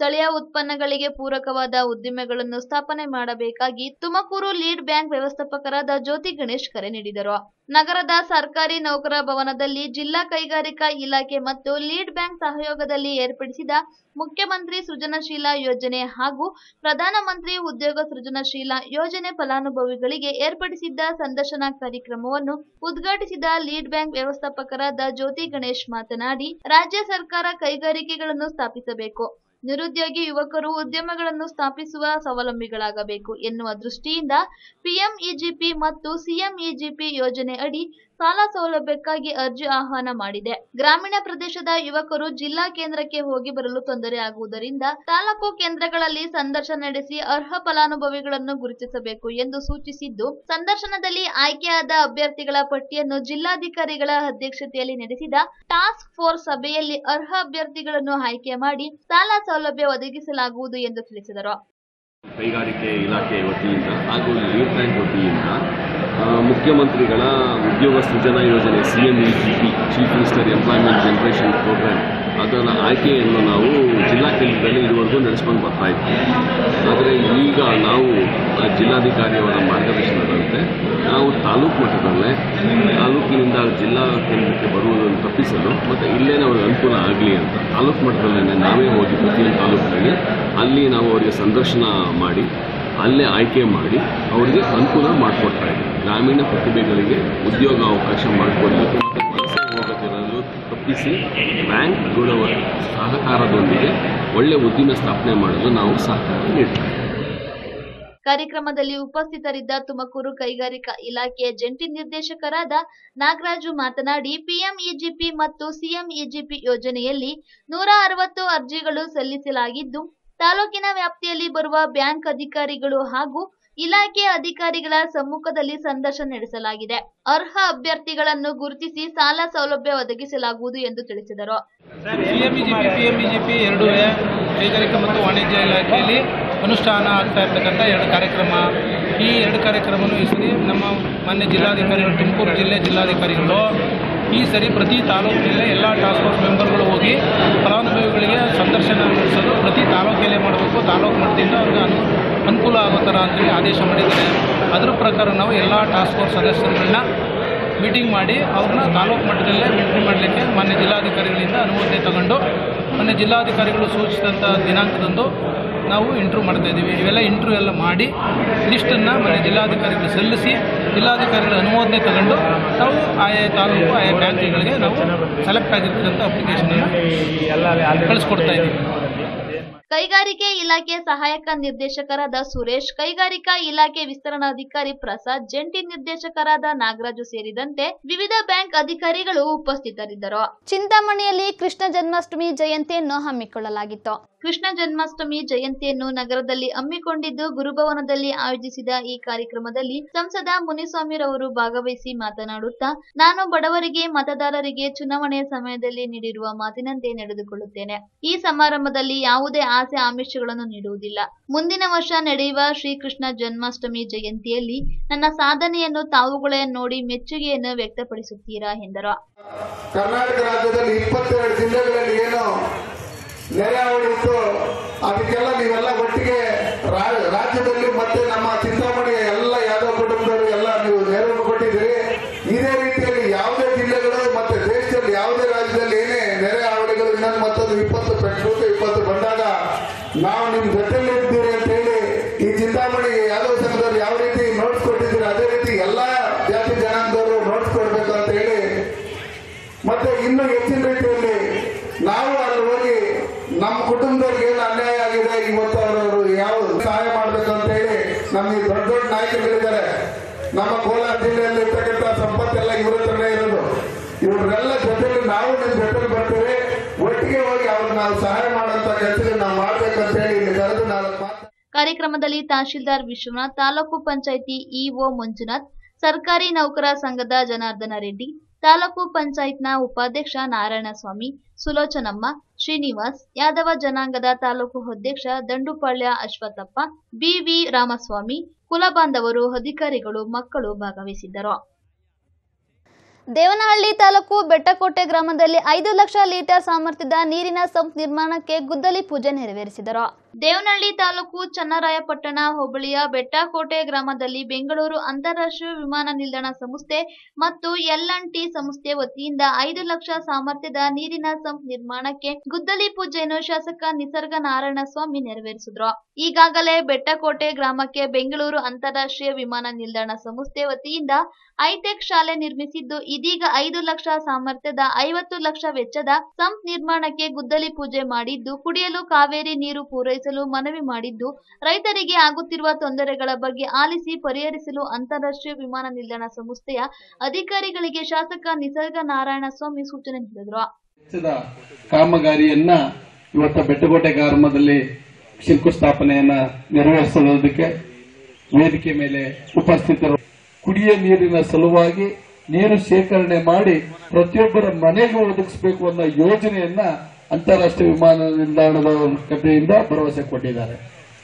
ಸ್ಥಳೀಯ ಉತ್ಪನ್ನಗಳಿಗೆ ಪೂರಕವಾದ ಉದ್ದಿಮೆಗಳನ್ನು ಸ್ಥಾಪನೆ ಮಾಡಬೇಕಾಗಿ ತುಮಕೂರು ಲೀಡ್ ಬ್ಯಾಂಕ್ ವ್ಯವಸ್ಥಾಪಕರಾದ ಜ್ಯೋತಿ ಗಣೇಶ್ ಕರೆ ನೀಡಿದರು ನಗರದ ಸರ್ಕಾರಿ ನೌಕರ ಭವನದಲ್ಲಿ ಜಿಲ್ಲಾ ಕೈಗಾರಿಕಾ ಇಲಾಖೆ ಮತ್ತು ಲೀಡ್ ಬ್ಯಾಂಕ್ ಸಹಯೋಗದಲ್ಲಿ ಏರ್ಪಡಿಸಿದ ಮುಖ್ಯಮಂತ್ರಿ ಸೃಜನಶೀಲ ಯೋಜನೆ ಹಾಗೂ ಪ್ರಧಾನಮಂತ್ರಿ ಉದ್ಯೋಗ ಸೃಜನಶೀಲ ಯೋಜನೆ ಫಲಾನುಭವಿಗಳಿಗೆ ಏರ್ಪಡಿಸಿದ್ದ ಸಂದರ್ಶನ ಕಾರ್ಯಕ್ರಮವನ್ನು ಉದ್ಘಾಟಿಸಿದ ಲೀಡ್ ಬ್ಯಾಂಕ್ ವ್ಯವಸ್ಥಾಪಕರಾದ ಜ್ಯೋತಿ ಗಣೇಶ್ ಮಾತನಾಡಿ ರಾಜ್ಯ ಸರ್ಕಾರ ಕೈಗಾರಿಕೆಗಳನ್ನು ಸ್ಥಾಪಿಸಬೇಕು ನಿರುದ್ಯೋಗಿ ಯುವಕರು ಉದ್ಯಮಗಳನ್ನು ಸ್ಥಾಪಿಸುವ ಸ್ವಾವಲಂಬಿಗಳಾಗಬೇಕು ಎನ್ನುವ ದೃಷ್ಟಿಯಿಂದ ಪಿಎಂಇಜಿಪಿ ಮತ್ತು ಸಿಎಂಇಜಿಪಿ ಯೋಜನೆ ಅಡಿ ಸಾಲ ಸೌಲಭ್ಯಕ್ಕಾಗಿ ಅರ್ಜಿ ಆಹ್ವಾನ ಮಾಡಿದೆ ಗ್ರಾಮೀಣ ಪ್ರದೇಶದ ಯುವಕರು ಜಿಲ್ಲಾ ಕೇಂದ್ರಕ್ಕೆ ಹೋಗಿ ಬರಲು ತೊಂದರೆ ಆಗುವುದರಿಂದ ತಾಲೂಕು ಕೇಂದ್ರಗಳಲ್ಲಿ ಸಂದರ್ಶನ ನಡೆಸಿ ಅರ್ಹ ಫಲಾನುಭವಿಗಳನ್ನು ಗುರುತಿಸಬೇಕು ಎಂದು ಸೂಚಿಸಿದ್ದು ಸಂದರ್ಶನದಲ್ಲಿ ಆಯ್ಕೆಯಾದ ಅಭ್ಯರ್ಥಿಗಳ ಪಟ್ಟಿಯನ್ನು ಜಿಲ್ಲಾಧಿಕಾರಿಗಳ ಅಧ್ಯಕ್ಷತೆಯಲ್ಲಿ ನಡೆಸಿದ ಟಾಸ್ಕ್ ಫೋರ್ಸ್ ಸಭೆಯಲ್ಲಿ ಅರ್ಹ ಅಭ್ಯರ್ಥಿಗಳನ್ನು ಆಯ್ಕೆ ಮಾಡಿ ಸಾಲ ಸೌಲಭ್ಯ ಒದಗಿಸಲಾಗುವುದು ಎಂದು ತಿಳಿಸಿದರು ಕೈಗಾರಿಕೆ ಇಲಾಖೆ ವತಿಯಿಂದ ಹಾಗೂ ಲೀಡ್ ಬ್ಯಾಂಕ್ ವತಿಯಿಂದ ಆ, ಮುಖ್ಯಮಂತ್ರಿಗಳ ಉದ್ಯೋಗ ಸೃಜನಾ ಯೋಜನೆ C M E G P chief minister employment generation programme ಅದರ ಆಯ್ಕೆಯನ್ನು ನಾವು ಜಿಲ್ಲಾ ಕೇಂದ್ರದಲ್ಲಿ ಇದುವರೆಗೂ ನಡೆಸ್ಕೊಂಡು ಬರ್ತಾ ಇದ್ವಿ ಆದರೆ ಈಗ ನಾವು ಆ, ಜಿಲ್ಲಾಧಿಕಾರಿಯವರ ಮಾರ್ಗದರ್ಶನದಂತೆ ನಾವು ತಾಲೂಕು ಮಟ್ಟದಲ್ಲೇ ತಾಲೂಕಿನಿಂದ ಜಿಲ್ಲಾ ಕೇಂದ್ರಕ್ಕೆ ಬರುವುದನ್ನು ತಪ್ಪಿಸಲು ಮತ್ತು ಇಲ್ಲೇ ಅವ್ರಿಗೆ ಅನುಕೂಲ ಆಗಲಿ ಅಂತ ತಾಲೂಕು ಮಟ್ಟದಲ್ಲೇ ನಾವೇ ಹೋಗಿ ಪ್ರತಿಯೊಂದು ತಾಲೂಕಿನಲ್ಲಿ ಅಲ್ಲಿ ನಾವು ಅವರಿಗೆ ಸಂದರ್ಶನ ಮಾಡಿ ಅಲ್ಲೇ ಆಯ್ಕೆ ಮಾಡಿ ಅವರಿಗೆ ಅನುಕೂಲ ಮಾಡಿಕೊಡ್ತಾ ಇದ್ದೀವಿ ಗ್ರಾಮೀಣ ಪ್ರತಿಭೆಗಳಿಗೆ ಉದ್ಯೋಗ ಅವಕಾಶ ಮಾಡಿಕೊಡಲಿಕ್ಕೆ ಮತ್ತು ವಲಸೆ ಹೋಗೋದಿರಲು ತಪ್ಪಿಸಿ ಬ್ಯಾಂಕ್ಗಳ ಸಹಕಾರದೊಂದಿಗೆ ಒಳ್ಳೆ ಉದ್ದಿಮೆ ಸ್ಥಾಪನೆ ಮಾಡಲು ನಾವು ಸಹಕಾರ ನೀಡ್ತಾ ಇದ್ದೀವಿ ಕಾರ್ಯಕ್ರಮದಲ್ಲಿ ಉಪಸ್ಥಿತರಿದ್ದ ತುಮಕೂರು ಕೈಗಾರಿಕಾ ಇಲಾಖೆಯ ಜಂಟಿ ನಿರ್ದೇಶಕರಾದ ನಾಗರಾಜು ಮಾತನಾಡಿ ಪಿಎಂಇಜಿಪಿ ಮತ್ತು ಸಿಎಂಇಜಿಪಿ ಯೋಜನೆಯಲ್ಲಿ ನೂರ ಅರವತ್ತು ಅರ್ಜಿಗಳು ಸಲ್ಲಿಸಲಾಗಿದ್ದು ತಾಲೂಕಿನ ವ್ಯಾಪ್ತಿಯಲ್ಲಿ ಬರುವ ಬ್ಯಾಂಕ್ ಅಧಿಕಾರಿಗಳು ಹಾಗೂ ಇಲಾಖೆ ಅಧಿಕಾರಿಗಳ ಸಮ್ಮುಖದಲ್ಲಿ ಸಂದರ್ಶನ ನಡೆಸಲಾಗಿದೆ ಅರ್ಹ ಅಭ್ಯರ್ಥಿಗಳನ್ನು ಗುರುತಿಸಿ ಸಾಲ ಸೌಲಭ್ಯ ಒದಗಿಸಲಾಗುವುದು ಎಂದು ತಿಳಿಸಿದರು ಸಿಎಂಇಜಿಪಿ ಪಿಎಂಇಜಿಪಿ ಎರಡೂ ಕೈಗಾರಿಕಾ ಮತ್ತು ವಾಣಿಜ್ಯ ಇಲಾಖೆಯಲ್ಲಿ ಅನುಷ್ಠಾನ ಆಗ್ತಾ ಇರ್ತಕ್ಕಂಥ ಎರಡು ಕಾರ್ಯಕ್ರಮ ಈ ಎರಡು ಕಾರ್ಯಕ್ರಮವನ್ನು ಈ ಸರಿ ನಮ್ಮ ಮಾನ್ಯ ಜಿಲ್ಲಾಧಿಕಾರಿಗಳು ತುಮಕೂರು ಜಿಲ್ಲೆ ಜಿಲ್ಲಾಧಿಕಾರಿಗಳು ಈ ಸರಿ ಪ್ರತಿ ತಾಲೂಕಿನಲ್ಲೇ ಎಲ್ಲ ಟಾಸ್ಕ್ ಫೋರ್ಸ್ ಮೆಂಬರ್ಗಳು ಹೋಗಿ ಫಲಾನುಭವಿಗಳಿಗೆ ಸಂದರ್ಶನ ನಡೆಸೋದು ಪ್ರತಿ ತಾಲೂಕಲ್ಲೇ ಮಾಡಬೇಕು ತಾಲೂಕು ಮಟ್ಟದಿಂದ ಅವ್ರಿಗೆ ಅನು ಅನುಕೂಲ ಆಗೋ ಥರ ಅಂತೇಳಿ ಆದೇಶ ಮಾಡಿದ್ದಾರೆ ಅದರ ಪ್ರಕಾರ ನಾವು ಎಲ್ಲ ಟಾಸ್ಕ್ ಫೋರ್ಸ್ ಸದಸ್ಯರುಗಳನ್ನ ಮೀಟಿಂಗ್ ಮಾಡಿ ಅವ್ರನ್ನ ತಾಲೂಕು ಮಟ್ಟದಲ್ಲೇ ಮೀಟಿಂಗ್ ಮಾಡಲಿಕ್ಕೆ ಮಾನ್ಯ ಜಿಲ್ಲಾಧಿಕಾರಿಗಳಿಂದ ಅನುಮತಿ ತಗೊಂಡು ಮಾನ್ಯ ಜಿಲ್ಲಾಧಿಕಾರಿಗಳು ಸೂಚಿಸಿದಂಥ ದಿನಾಂಕದಂದು ನಾವು ಇಂಟ್ರ್ಯೂ ಮಾಡ್ತಾ ಇದ್ದೀವಿ ಇವೆಲ್ಲ ಇಂಟ್ರ್ಯೂ ಎಲ್ಲ ಮಾಡಿ ಲಿಸ್ಟನ್ನು ಮಾನ್ಯ ಜಿಲ್ಲಾಧಿಕಾರಿಗಳು ಸಲ್ಲಿಸಿ ಜಿಲ್ಲಾಧಿಕಾರಿಗಳ ಅನುಮೋದನೆ ತಗೊಂಡು ನಾವು ಆಯಾ ತಾಲೂಕು ಆಯಾ ಬ್ಯಾಂಕ್ಗಳಿಗೆ ನಾವು ಸೆಲೆಕ್ಟ್ ಆಗಿರ್ತಕ್ಕಂಥ ಅಪ್ಲಿಕೇಶನ್ ಕಳಿಸ್ಕೊಡ್ತಾ ಇದ್ದೀವಿ ಕೈಗಾರಿಕೆ ಇಲಾಖೆ ಸಹಾಯಕ ನಿರ್ದೇಶಕರಾದ ಸುರೇಶ್ ಕೈಗಾರಿಕಾ ಇಲಾಖೆ ವಿಸ್ತರಣಾಧಿಕಾರಿ ಪ್ರಸಾದ್ ಜಂಟಿ ನಿರ್ದೇಶಕರಾದ ನಾಗರಾಜು ಸೇರಿದಂತೆ ವಿವಿಧ ಬ್ಯಾಂಕ್ ಅಧಿಕಾರಿಗಳು ಉಪಸ್ಥಿತರಿದ್ದರು ಚಿಂತಾಮಣಿಯಲ್ಲಿ ಕೃಷ್ಣ ಜನ್ಮಾಷ್ಟಮಿ ಜಯಂತಿಯನ್ನು ಹಮ್ಮಿಕೊಳ್ಳಲಾಗಿತ್ತು ಕೃಷ್ಣ ಜನ್ಮಾಷ್ಟಮಿ ಜಯಂತಿಯನ್ನು ನಗರದಲ್ಲಿ ಹಮ್ಮಿಕೊಂಡಿದ್ದು ಗುರುಭವನದಲ್ಲಿ ಆಯೋಜಿಸಿದ ಈ ಕಾರ್ಯಕ್ರಮದಲ್ಲಿ ಸಂಸದ ಮುನಿಸ್ವಾಮಿರವರು ಭಾಗವಹಿಸಿ ಮಾತನಾಡುತ್ತಾ ನಾನು ಬಡವರಿಗೆ ಮತದಾರರಿಗೆ ಚುನಾವಣೆ ಸಮಯದಲ್ಲಿ ನೀಡಿರುವ ಮಾತಿನಂತೆ ನಡೆದುಕೊಳ್ಳುತ್ತೇನೆ ಈ ಸಮಾರಂಭದಲ್ಲಿ ಯಾವುದೇ ಆಸೆ ಆಮಿಷಗಳನ್ನು ನೀಡುವುದಿಲ್ಲ ಮುಂದಿನ ವರ್ಷ ನಡೆಯುವ ಶ್ರೀಕೃಷ್ಣ ಜನ್ಮಾಷ್ಟಮಿ ಜಯಂತಿಯಲ್ಲಿ ನನ್ನ ಸಾಧನೆಯನ್ನು ತಾವುಗಳೇ ನೋಡಿ ಮೆಚ್ಚುಗೆಯನ್ನು ವ್ಯಕ್ತಪಡಿಸುತ್ತೀರಾ ಎಂದರು ಕರ್ನಾಟಕ ರಾಜ್ಯದಲ್ಲಿ ಇಪ್ಪತ್ತೆರಡು ಜಿಲ್ಲೆಗಳಲ್ಲಿ ಏನು ನೆರೆಹಾವಳಿ ಇತ್ತು ಅದಕ್ಕೆಲ್ಲ ನೀವೆಲ್ಲ ಒಟ್ಟಿಗೆ ರಾ- ರಾಜ್ಯದಲ್ಲಿ ಮತ್ತೆ ನಮ್ಮ ಚಿಂತಾಮಣಿಯ ಎಲ್ಲ ಯಾದವ ಕುಟುಂಬದವರು ಎಲ್ಲ ನೀವು ನೆರವು ಕೊಟ್ಟಿದ್ದೀರಿ ಇದೇ ರೀತಿಯಲ್ಲಿ ಯಾವುದೇ ಜಿಲ್ಲೆಗಳು ಮತ್ತೆ ದೇಶದಲ್ಲಿ ಯಾವುದೇ ರಾಜ್ಯದಲ್ಲಿ ಏನೇ ನೆರೆ ಹಾವಳಿಗಳು ಇನ್ನೊಂದು ಮತ್ತೊಂದು ಇಪ್ಪತ್ತು ಪೆಟ್ಟು ಇಪ್ಪತ್ತು ಬಂದಾಗ ನಾವು ನಿಮ್ ಜೊತೆಲಿ ಇದ್ದೀರಿ ಅಂತ ಹೇಳಿ ಈ ಚಿಂತಾಮಣಿ ಯಾದವ ಸಂಘದವ್ರು ಯಾವ ರೀತಿ ನೋಟ್ಸ್ ಕೊಟ್ಟಿದ್ದೀರಿ ಅದೇ ರೀತಿ ಎಲ್ಲಾ ಜಾತಿ ಜನಾಂಗದವರು ನೋಟ್ಸ್ ಕೊಡ್ಬೇಕು ಅಂತ ಹೇಳಿ ಮತ್ತೆ ಇನ್ನು ಹೆಚ್ಚಿನ ರೀತಿಯಲ್ಲಿ ನಾವು ಅಲ್ಲಿ ಹೋಗಿ ನಮ್ಮ ಕುಟುಂಬದವ್ರಿಗೆ ಏನು ಅನ್ಯಾಯ ಆಗಿದೆ ಇವತ್ತು ಅವರು ಯಾವ ಸಹಾಯ ಮಾಡ್ಬೇಕು ಅಂತ ಹೇಳಿ ನಮ್ಗೆ ದೊಡ್ಡ ದೊಡ್ಡ ನಾಯಕರುಗಳಿದ್ದಾರೆ ನಮ್ಮ ಕೋಲಾರ ಜಿಲ್ಲೆಯಲ್ಲಿ ಇರ್ತಕ್ಕಂಥ ಸಂಪತ್ತೆಲ್ಲ ಇವ್ರ ಹತ್ರನೇ ಇರೋದು ಇವ್ರೆಲ್ಲ ಜೊತೆಲಿ ನಾವು ನಿಮ್ ಜೊತೆಲಿ ಬರ್ತೀವಿ ಒಟ್ಟಿಗೆ ಹೋಗಿ ಅವ್ರಿಗೆ ನಾವು ಸಹಾಯ ಮಾಡೋಂಥ ಕೆಲಸ ನಾವು ಮಾಡ್ಬೇಕಂತ ಹೇಳಿ ಇಲ್ಲಿ ಕರೆದು ನಾಲ್ಕು ಮಾತು ಕಾರ್ಯಕ್ರಮದಲ್ಲಿ ತಹಶೀಲ್ದಾರ್ ವಿಶ್ವನಾಥ್ ತಾಲೂಕು ಪಂಚಾಯಿತಿ ಇಒ ಮಂಜುನಾಥ್ ಸರ್ಕಾರಿ ನೌಕರ ಸಂಘದ ಜನಾರ್ದನ ರೆಡ್ಡಿ ತಾಲೂಕು ಪಂಚಾಯತ್ನ ಉಪಾಧ್ಯಕ್ಷ ನಾರಾಯಣಸ್ವಾಮಿ ಸುಲೋಚನಮ್ಮ ಶ್ರೀನಿವಾಸ್ ಯಾದವ ಜನಾಂಗದ ತಾಲೂಕು ಅಧ್ಯಕ್ಷ ದಂಡುಪಾಳ್ಯ ಅಶ್ವತ್ಥಪ್ಪ ಬಿವಿ ರಾಮಸ್ವಾಮಿ ಕುಲಬಾಂಧವರು ಅಧಿಕಾರಿಗಳು ಮಕ್ಕಳು ಭಾಗವಹಿಸಿದ್ದರು ದೇವನಹಳ್ಳಿ ತಾಲೂಕು ಬೆಟ್ಟಕೋಟೆ ಗ್ರಾಮದಲ್ಲಿ ಐದು ಲಕ್ಷ ಲೀಟರ್ ಸಾಮರ್ಥ್ಯದ ನೀರಿನ ಸಂಪ್ ನಿರ್ಮಾಣಕ್ಕೆ ಗುದ್ದಲಿ ಪೂಜೆ ನೆರವೇರಿಸಿದರು ದೇವನಹಳ್ಳಿ ತಾಲೂಕು ಚನ್ನರಾಯಪಟ್ಟಣ ಹೋಬಳಿಯ ಬೆಟ್ಟಕೋಟೆ ಗ್ರಾಮದಲ್ಲಿ ಬೆಂಗಳೂರು ಅಂತಾರಾಷ್ಟ್ರೀಯ ವಿಮಾನ ನಿಲ್ದಾಣ ಸಂಸ್ಥೆ ಮತ್ತು ಎಲ್ ಟಿ ಸಂಸ್ಥೆ ವತಿಯಿಂದ ಐದು ಲಕ್ಷ ಸಾಮರ್ಥ್ಯದ ನೀರಿನ ಸಂಪ್ ನಿರ್ಮಾಣಕ್ಕೆ ಗುದ್ದಲಿ ಪೂಜೆಯನ್ನು ಶಾಸಕ ನಿಸರ್ಗ ನಾರಾಯಣ ಸ್ವಾಮಿ ನೆರವೇರಿಸಿದ್ರು ಈಗಾಗಲೇ ಬೆಟ್ಟಕೋಟೆ ಗ್ರಾಮಕ್ಕೆ ಬೆಂಗಳೂರು ಅಂತಾರಾಷ್ಟ್ರೀಯ ವಿಮಾನ ನಿಲ್ದಾಣ ಸಂಸ್ಥೆ ವತಿಯಿಂದ ಹೈಟೆಕ್ ಶಾಲೆ ನಿರ್ಮಿಸಿದ್ದು ಇದೀಗ ಐದು ಲಕ್ಷ ಸಾಮರ್ಥ್ಯದ ಐವತ್ತು ಲಕ್ಷ ವೆಚ್ಚದ ಸಂಪ್ ನಿರ್ಮಾಣಕ್ಕೆ ಗುದ್ದಲಿ ಪೂಜೆ ಮಾಡಿದ್ದು ಕುಡಿಯಲು ಕಾವೇರಿ ನೀರು ಪೂರೈಸಲು ಮನವಿ ಮಾಡಿದ್ದು ರೈತರಿಗೆ ಆಗುತ್ತಿರುವ ತೊಂದರೆಗಳ ಬಗ್ಗೆ ಆಲಿಸಿ ಪರಿಹರಿಸಲು ಅಂತಾರಾಷ್ಟ್ರೀಯ ವಿಮಾನ ನಿಲ್ದಾಣ ಸಂಸ್ಥೆಯ ಅಧಿಕಾರಿಗಳಿಗೆ ಶಾಸಕ ನಿಸರ್ಗ ನಾರಾಯಣ ಸ್ವಾಮಿ ಸೂಚನೆ ನೀಡಿದರು ವೆಚ್ಚದ ಕಾಮಗಾರಿಯನ್ನ ಇವತ್ತು ಬೆಟ್ಟಕೋಟೆ ಗ್ರಾಮದಲ್ಲಿ ಶಂಕುಸ್ಥಾಪನೆಯನ್ನ ನೆರವೇರಿಸೋದಕ್ಕೆ ವೇದಿಕೆ ಮೇಲೆ ಉಪಸ್ಥಿತರು ಕುಡಿಯ ನೀರಿನ ಸಲುವಾಗಿ ನೀರು ಶೇಖರಣೆ ಮಾಡಿ ಪ್ರತಿಯೊಬ್ಬರ ಮನೆಗೆ ಒದಗಿಸಬೇಕು ಅನ್ನೋ ಯೋಜನೆಯನ್ನ ಅಂತಾರಾಷ್ಟ್ರೀಯ ವಿಮಾನ ನಿಲ್ದಾಣದ ಕಥೆಯಿಂದ ಭರವಸೆ ಕೊಟ್ಟಿದ್ದಾರೆ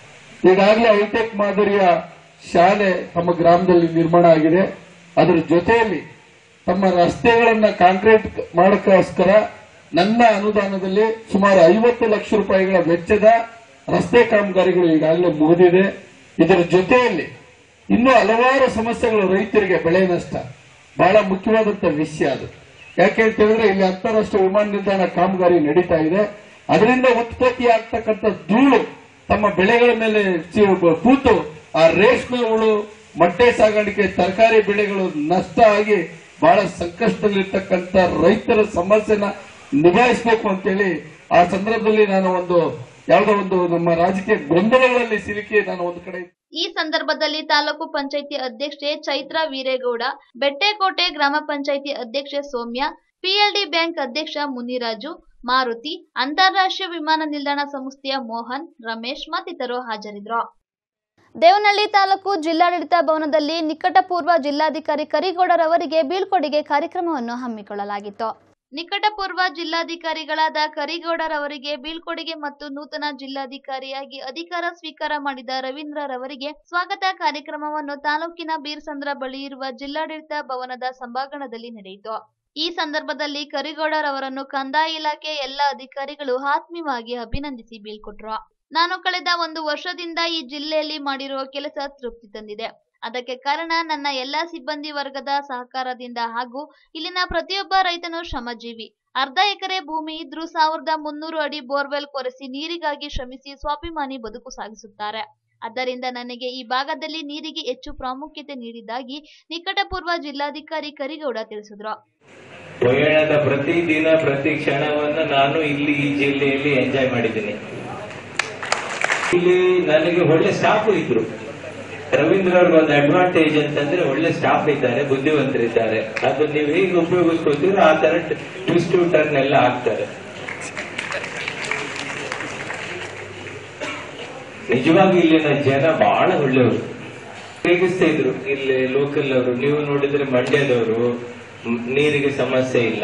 ಈಗಾಗಲೇ ಹೈಟೆಕ್ ಮಾದರಿಯ ಶಾಲೆ ತಮ್ಮ ಗ್ರಾಮದಲ್ಲಿ ನಿರ್ಮಾಣ ಆಗಿದೆ ಅದರ ಜೊತೆಯಲ್ಲಿ ತಮ್ಮ ರಸ್ತೆಗಳನ್ನ ಕಾಂಕ್ರೀಟ್ ಮಾಡಕ್ಕೋಸ್ಕರ ನನ್ನ ಅನುದಾನದಲ್ಲಿ ಸುಮಾರು ಐವತ್ತು ಲಕ್ಷ ರೂಪಾಯಿಗಳ ವೆಚ್ಚದ ರಸ್ತೆ ಕಾಮಗಾರಿಗಳು ಈಗಾಗಲೇ ಮುಗಿದಿದೆ ಇದರ ಜೊತೆಯಲ್ಲಿ ಇನ್ನೂ ಹಲವಾರು ಸಮಸ್ಯೆಗಳು ರೈತರಿಗೆ ಬೆಳೆ ನಷ್ಟ ಬಹಳ ಮುಖ್ಯವಾದಂತ ವಿಷಯ ಅದು ಯಾಕೆ ಅಂತ ಹೇಳಿದ್ರೆ ಇಲ್ಲಿ ಅಂತಾರಾಷ್ಟ್ರೀಯ ವಿಮಾನ ನಿಲ್ದಾಣ ಕಾಮಗಾರಿ ನಡೀತಾ ಇದೆ ಅದರಿಂದ ಉತ್ಪತ್ತಿ ಆಗ್ತಕ್ಕಂಥ ಧೂಳು ತಮ್ಮ ಬೆಳೆಗಳ ಮೇಲೆ ಚಿ- ಕೂತು ಆ ರೇಷ್ಮೆ ಹುಳು ಮೊಟ್ಟೆ ಸಾಗಾಣಿಕೆ ತರಕಾರಿ ಬೆಳೆಗಳು ನಷ್ಟ ಆಗಿ ಬಹಳ ಸಂಕಷ್ಟದಲ್ಲಿರ್ತಕ್ಕಂಥ ರೈತರ ಸಮಸ್ಯೆನ ನಿಭಾಯಿಸಬೇಕು ಅಂತೇಳಿ ಆ ಸಂದರ್ಭದಲ್ಲಿ ನಾನು ಒಂದು ಯಾವುದೋ ಒಂದು ನಮ್ಮ ರಾಜಕೀಯ ಗೊಂದಲಗಳಲ್ಲಿ ಸಿಲುಕಿ ನಾನು ಒಂದು ಕಡೆ ಈ ಸಂದರ್ಭದಲ್ಲಿ ತಾಲೂಕು ಪಂಚಾಯಿತಿ ಅಧ್ಯಕ್ಷೆ ಚೈತ್ರ ವೀರೇಗೌಡ ಬೆಟ್ಟೆಕೋಟೆ ಗ್ರಾಮ ಪಂಚಾಯಿತಿ ಅಧ್ಯಕ್ಷೆ ಸೌಮ್ಯ ಪಿಎಲ್ಡಿ ಬ್ಯಾಂಕ್ ಅಧ್ಯಕ್ಷ ಮುನಿರಾಜು ಮಾರುತಿ ಅಂತಾರಾಷ್ಟ್ರೀಯ ವಿಮಾನ ನಿಲ್ದಾಣ ಸಂಸ್ಥೆಯ ಮೋಹನ್ ರಮೇಶ್ ಮತ್ತಿತರರು ಹಾಜರಿದ್ದರು ದೇವನಹಳ್ಳಿ ತಾಲೂಕು ಜಿಲ್ಲಾಡಳಿತ ಭವನದಲ್ಲಿ ನಿಕಟಪೂರ್ವ ಜಿಲ್ಲಾಧಿಕಾರಿ ಕರಿಗೌಡರವರಿಗೆ ಬೀಳ್ಕೊಡುಗೆ ಕಾರ್ಯಕ್ರಮವನ್ನು ಹಮ್ಮಿಕೊಳ್ಳಲಾಗಿತ್ತು ನಿಕಟಪೂರ್ವ ಜಿಲ್ಲಾಧಿಕಾರಿಗಳಾದ ಕರಿಗೌಡರವರಿಗೆ ಬೀಳ್ಕೊಡುಗೆ ಮತ್ತು ನೂತನ ಜಿಲ್ಲಾಧಿಕಾರಿಯಾಗಿ ಅಧಿಕಾರ ಸ್ವೀಕಾರ ಮಾಡಿದ ರವೀಂದ್ರರವರಿಗೆ ಸ್ವಾಗತ ಕಾರ್ಯಕ್ರಮವನ್ನು ತಾಲೂಕಿನ ಬೀರ್ಸಂದ್ರ ಬಳಿ ಇರುವ ಜಿಲ್ಲಾಡಳಿತ ಭವನದ ಸಭಾಂಗಣದಲ್ಲಿ ನಡೆಯಿತು ಈ ಸಂದರ್ಭದಲ್ಲಿ ಕರಿಗೌಡರವರನ್ನು ಕಂದಾಯ ಇಲಾಖೆ ಎಲ್ಲ ಅಧಿಕಾರಿಗಳು ಆತ್ಮೀಯವಾಗಿ ಅಭಿನಂದಿಸಿ ಬೀಳ್ಕೊಟ್ರು ನಾನು ಕಳೆದ ಒಂದು ವರ್ಷದಿಂದ ಈ ಜಿಲ್ಲೆಯಲ್ಲಿ ಮಾಡಿರುವ ಕೆಲಸ ತೃಪ್ತಿ ತಂದಿದೆ ಅದಕ್ಕೆ ಕಾರಣ ನನ್ನ ಎಲ್ಲಾ ಸಿಬ್ಬಂದಿ ವರ್ಗದ ಸಹಕಾರದಿಂದ ಹಾಗೂ ಇಲ್ಲಿನ ಪ್ರತಿಯೊಬ್ಬ ರೈತನು ಶ್ರಮಜೀವಿ ಅರ್ಧ ಎಕರೆ ಭೂಮಿ ಇದ್ರೂ ಸಾವಿರದ ಮುನ್ನೂರು ಅಡಿ ಬೋರ್ವೆಲ್ ಕೊರೆಸಿ ನೀರಿಗಾಗಿ ಶ್ರಮಿಸಿ ಸ್ವಾಭಿಮಾನಿ ಬದುಕು ಸಾಗಿಸುತ್ತಾರೆ ಆದ್ದರಿಂದ ನನಗೆ ಈ ಭಾಗದಲ್ಲಿ ನೀರಿಗೆ ಹೆಚ್ಚು ಪ್ರಾಮುಖ್ಯತೆ ನೀಡಿದ್ದಾಗಿ ನಿಕಟಪೂರ್ವ ಜಿಲ್ಲಾಧಿಕಾರಿ ಕರಿಗೌಡ ತಿಳಿಸಿದ್ರು ಪ್ರಯಾಣದ ಪ್ರತಿ ದಿನ ಪ್ರತಿ ಕ್ಷಣವನ್ನು ನಾನು ಇಲ್ಲಿ ಈ ಜಿಲ್ಲೆಯಲ್ಲಿ ಎಂಜಾಯ್ ಮಾಡಿದ್ದೀನಿ ಇಲ್ಲಿ ನನಗೆ ಒಳ್ಳೆ ಸ್ಟಾಫ್ ಇದ್ರು ರವೀಂದ್ರ ಅವ್ರಿಗೆ ಒಂದು ಅಡ್ವಾಂಟೇಜ್ ಅಂತಂದ್ರೆ ಒಳ್ಳೆ ಸ್ಟಾಫ್ ಇದ್ದಾರೆ ಬುದ್ಧಿವಂತರಿದ್ದಾರೆ ಅದು ನೀವು ಹೇಗೆ ಉಪಯೋಗಿಸ್ಕೊತೀರೋ ಆ ತರ ಟ್ವಿಸ್ಟ್ ಟು ಟರ್ನ್ ಎಲ್ಲ ಆಗ್ತಾರೆ ನಿಜವಾಗಿ ಇಲ್ಲಿನ ಜನ ಬಹಳ ಒಳ್ಳೆಯವರು ರೇಗಿಸ್ತಾ ಇದ್ರು ಇಲ್ಲಿ ಲೋಕಲ್ ಅವರು ನೀವು ನೋಡಿದ್ರೆ ಮಂಡ್ಯದವರು ಮ್, ನೀರಿಗೆ ಸಮಸ್ಯೆ ಇಲ್ಲ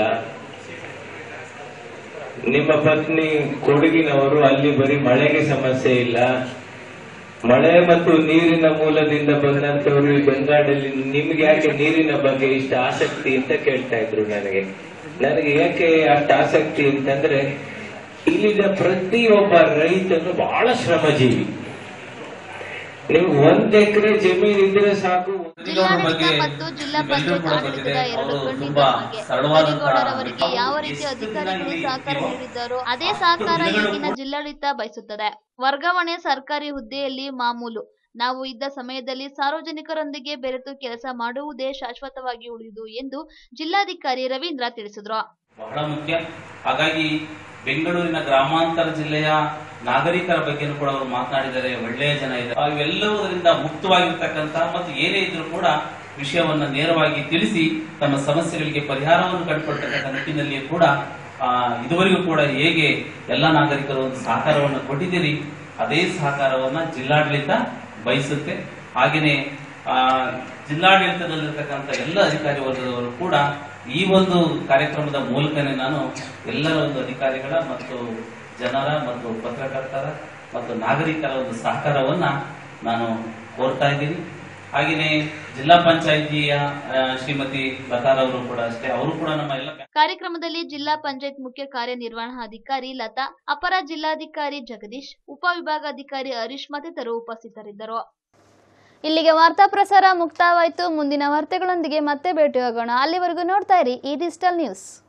ನಿಮ್ಮ ಪತ್ನಿ ಕೊಡಗಿನವರು ಅಲ್ಲಿ ಬರೀ ಮಳೆಗೆ ಸಮಸ್ಯೆ ಇಲ್ಲ ಮಳೆ ಮತ್ತು ನೀರಿನ ಮೂಲದಿಂದ ಬಂದಂತವರು ಈ ಬೆಂಗಾಡಲ್ಲಿ ನಿಮ್ಗೆ ಯಾಕೆ ನೀರಿನ ಬಗ್ಗೆ ಇಷ್ಟ ಆಸಕ್ತಿ ಅಂತ ಕೇಳ್ತಾ ಇದ್ರು ನನಗೆ ನನಗೆ ಯಾಕೆ ಅಷ್ಟು ಆಸಕ್ತಿ ಅಂತಂದ್ರೆ ಇಲ್ಲಿನ ಪ್ರತಿಯೊಬ್ಬ ರೈತನು ಬಹಳ ಶ್ರಮಜೀವಿ ನೀವು ಒಂದ್ ಎಕರೆ ಜಮೀನ್ ಇದ್ರೆ ಸಾಕು ಜಿಲ್ಲಾಡಳಿತ ಮತ್ತು ಜಿಲ್ಲಾ ಪಂಚಾಯತ್ ಆಡಳಿತದ ಎರಡು ಕಣ್ಣಿದ್ದ ಹಾಗೆ ಕರಿಗೌಡರವರಿಗೆ ಯಾವ ರೀತಿ ಅಧಿಕಾರಿಗಳು ಸಹಕಾರ ನೀಡಿದ್ದಾರೋ ಅದೇ ಸಹಕಾರ ಈಗಿನ ಜಿಲ್ಲಾಡಳಿತ ಬಯಸುತ್ತದೆ ವರ್ಗಾವಣೆ ಸರ್ಕಾರಿ ಹುದ್ದೆಯಲ್ಲಿ ಮಾಮೂಲು ನಾವು ಇದ್ದ ಸಮಯದಲ್ಲಿ ಸಾರ್ವಜನಿಕರೊಂದಿಗೆ ಬೆರೆತು ಕೆಲಸ ಮಾಡುವುದೇ ಶಾಶ್ವತವಾಗಿ ಉಳಿದು ಎಂದು ಜಿಲ್ಲಾಧಿಕಾರಿ ರವೀಂದ್ರ ತಿಳಿಸಿದ್ರು ಬಹಳ ಮುಖ್ಯ ಹಾಗಾಗಿ ಬೆಂಗಳೂರಿನ ಗ್ರಾಮಾಂತರ ಜಿಲ್ಲೆಯ ನಾಗರಿಕರ ಬಗ್ಗೆನೂ ಕೂಡ ಅವರು ಮಾತನಾಡಿದ್ದಾರೆ ಒಳ್ಳೆಯ ಜನ ಇದ್ದಾರೆ ಆ ಇವೆಲ್ಲವುದರಿಂದ ಮುಕ್ತವಾಗಿರ್ತಕ್ಕಂಥ ಮತ್ತು ಏನೇ ಇದ್ರೂ ಕೂಡ ವಿಷಯವನ್ನ ನೇರವಾಗಿ ತಿಳಿಸಿ ತಮ್ಮ ಸಮಸ್ಯೆಗಳಿಗೆ ಪರಿಹಾರವನ್ನು ಕಂಡುಕೊಳ್ತಕ್ಕಂಥ ನಿಟ್ಟಿನಲ್ಲಿ ಕೂಡ ಆ, ಇದುವರೆಗೂ ಕೂಡ ಹೇಗೆ ಎಲ್ಲ ನಾಗರಿಕರು ಒಂದು ಸಹಕಾರವನ್ನು ಕೊಟ್ಟಿದ್ದೀರಿ ಅದೇ ಸಹಕಾರವನ್ನ ಜಿಲ್ಲಾಡಳಿತ ಬಯಸುತ್ತೆ ಹಾಗೆಯೇ ಆ, ಜಿಲ್ಲಾಡಳಿತದಲ್ಲಿರ್ತಕ್ಕಂಥ ಎಲ್ಲ ಅಧಿಕಾರಿ ವರ್ಗದವರು ಕೂಡ ಈ ಒಂದು ಕಾರ್ಯಕ್ರಮದ ಮೂಲಕನೇ ನಾನು ಎಲ್ಲರ ಒಂದು ಅಧಿಕಾರಿಗಳ ಮತ್ತು ಜನರ ಮತ್ತು ಪತ್ರಕರ್ತರ ಮತ್ತು ನಾಗರಿಕರ ಒಂದು ಸಹಕಾರವನ್ನ ನಾನು ಕೋರ್ತಾ ಇದ್ದೀನಿ ಹಾಗೆಯೇ ಜಿಲ್ಲಾ ಪಂಚಾಯಿತಿಯ ಆ, ಶ್ರೀಮತಿ ಲತಾರ್ ಅವರು ಕೂಡ ಅಷ್ಟೇ ಅವರು ಕೂಡ ನಮ್ಮ ಎಲ್ಲ ಕಾರ್ಯಕ್ರಮದಲ್ಲಿ ಜಿಲ್ಲಾ ಪಂಚಾಯತ್ ಮುಖ್ಯ ಕಾರ್ಯನಿರ್ವಹಣಾಧಿಕಾರಿ ಲತಾ ಅಪರ ಜಿಲ್ಲಾಧಿಕಾರಿ ಜಗದೀಶ್ ಉಪವಿಭಾಗಾಧಿಕಾರಿ ಹರೀಶ್ ಮತ್ತಿತರರು ಉಪಸ್ಥಿತರಿದ್ದರು ಇಲ್ಲಿಗೆ ವಾರ್ತಾ ಪ್ರಸಾರ ಮುಕ್ತಾಯವಾಯಿತು ಮುಂದಿನ ವಾರ್ತೆಗಳೊಂದಿಗೆ ಮತ್ತೆ ಭೇಟಿಯಾಗೋಣ ಅಲ್ಲಿವರೆಗೂ ನೋಡ್ತಾ ಇರಿ ಈ ಡಿಜಿಟಲ್ ನ್ಯೂಸ್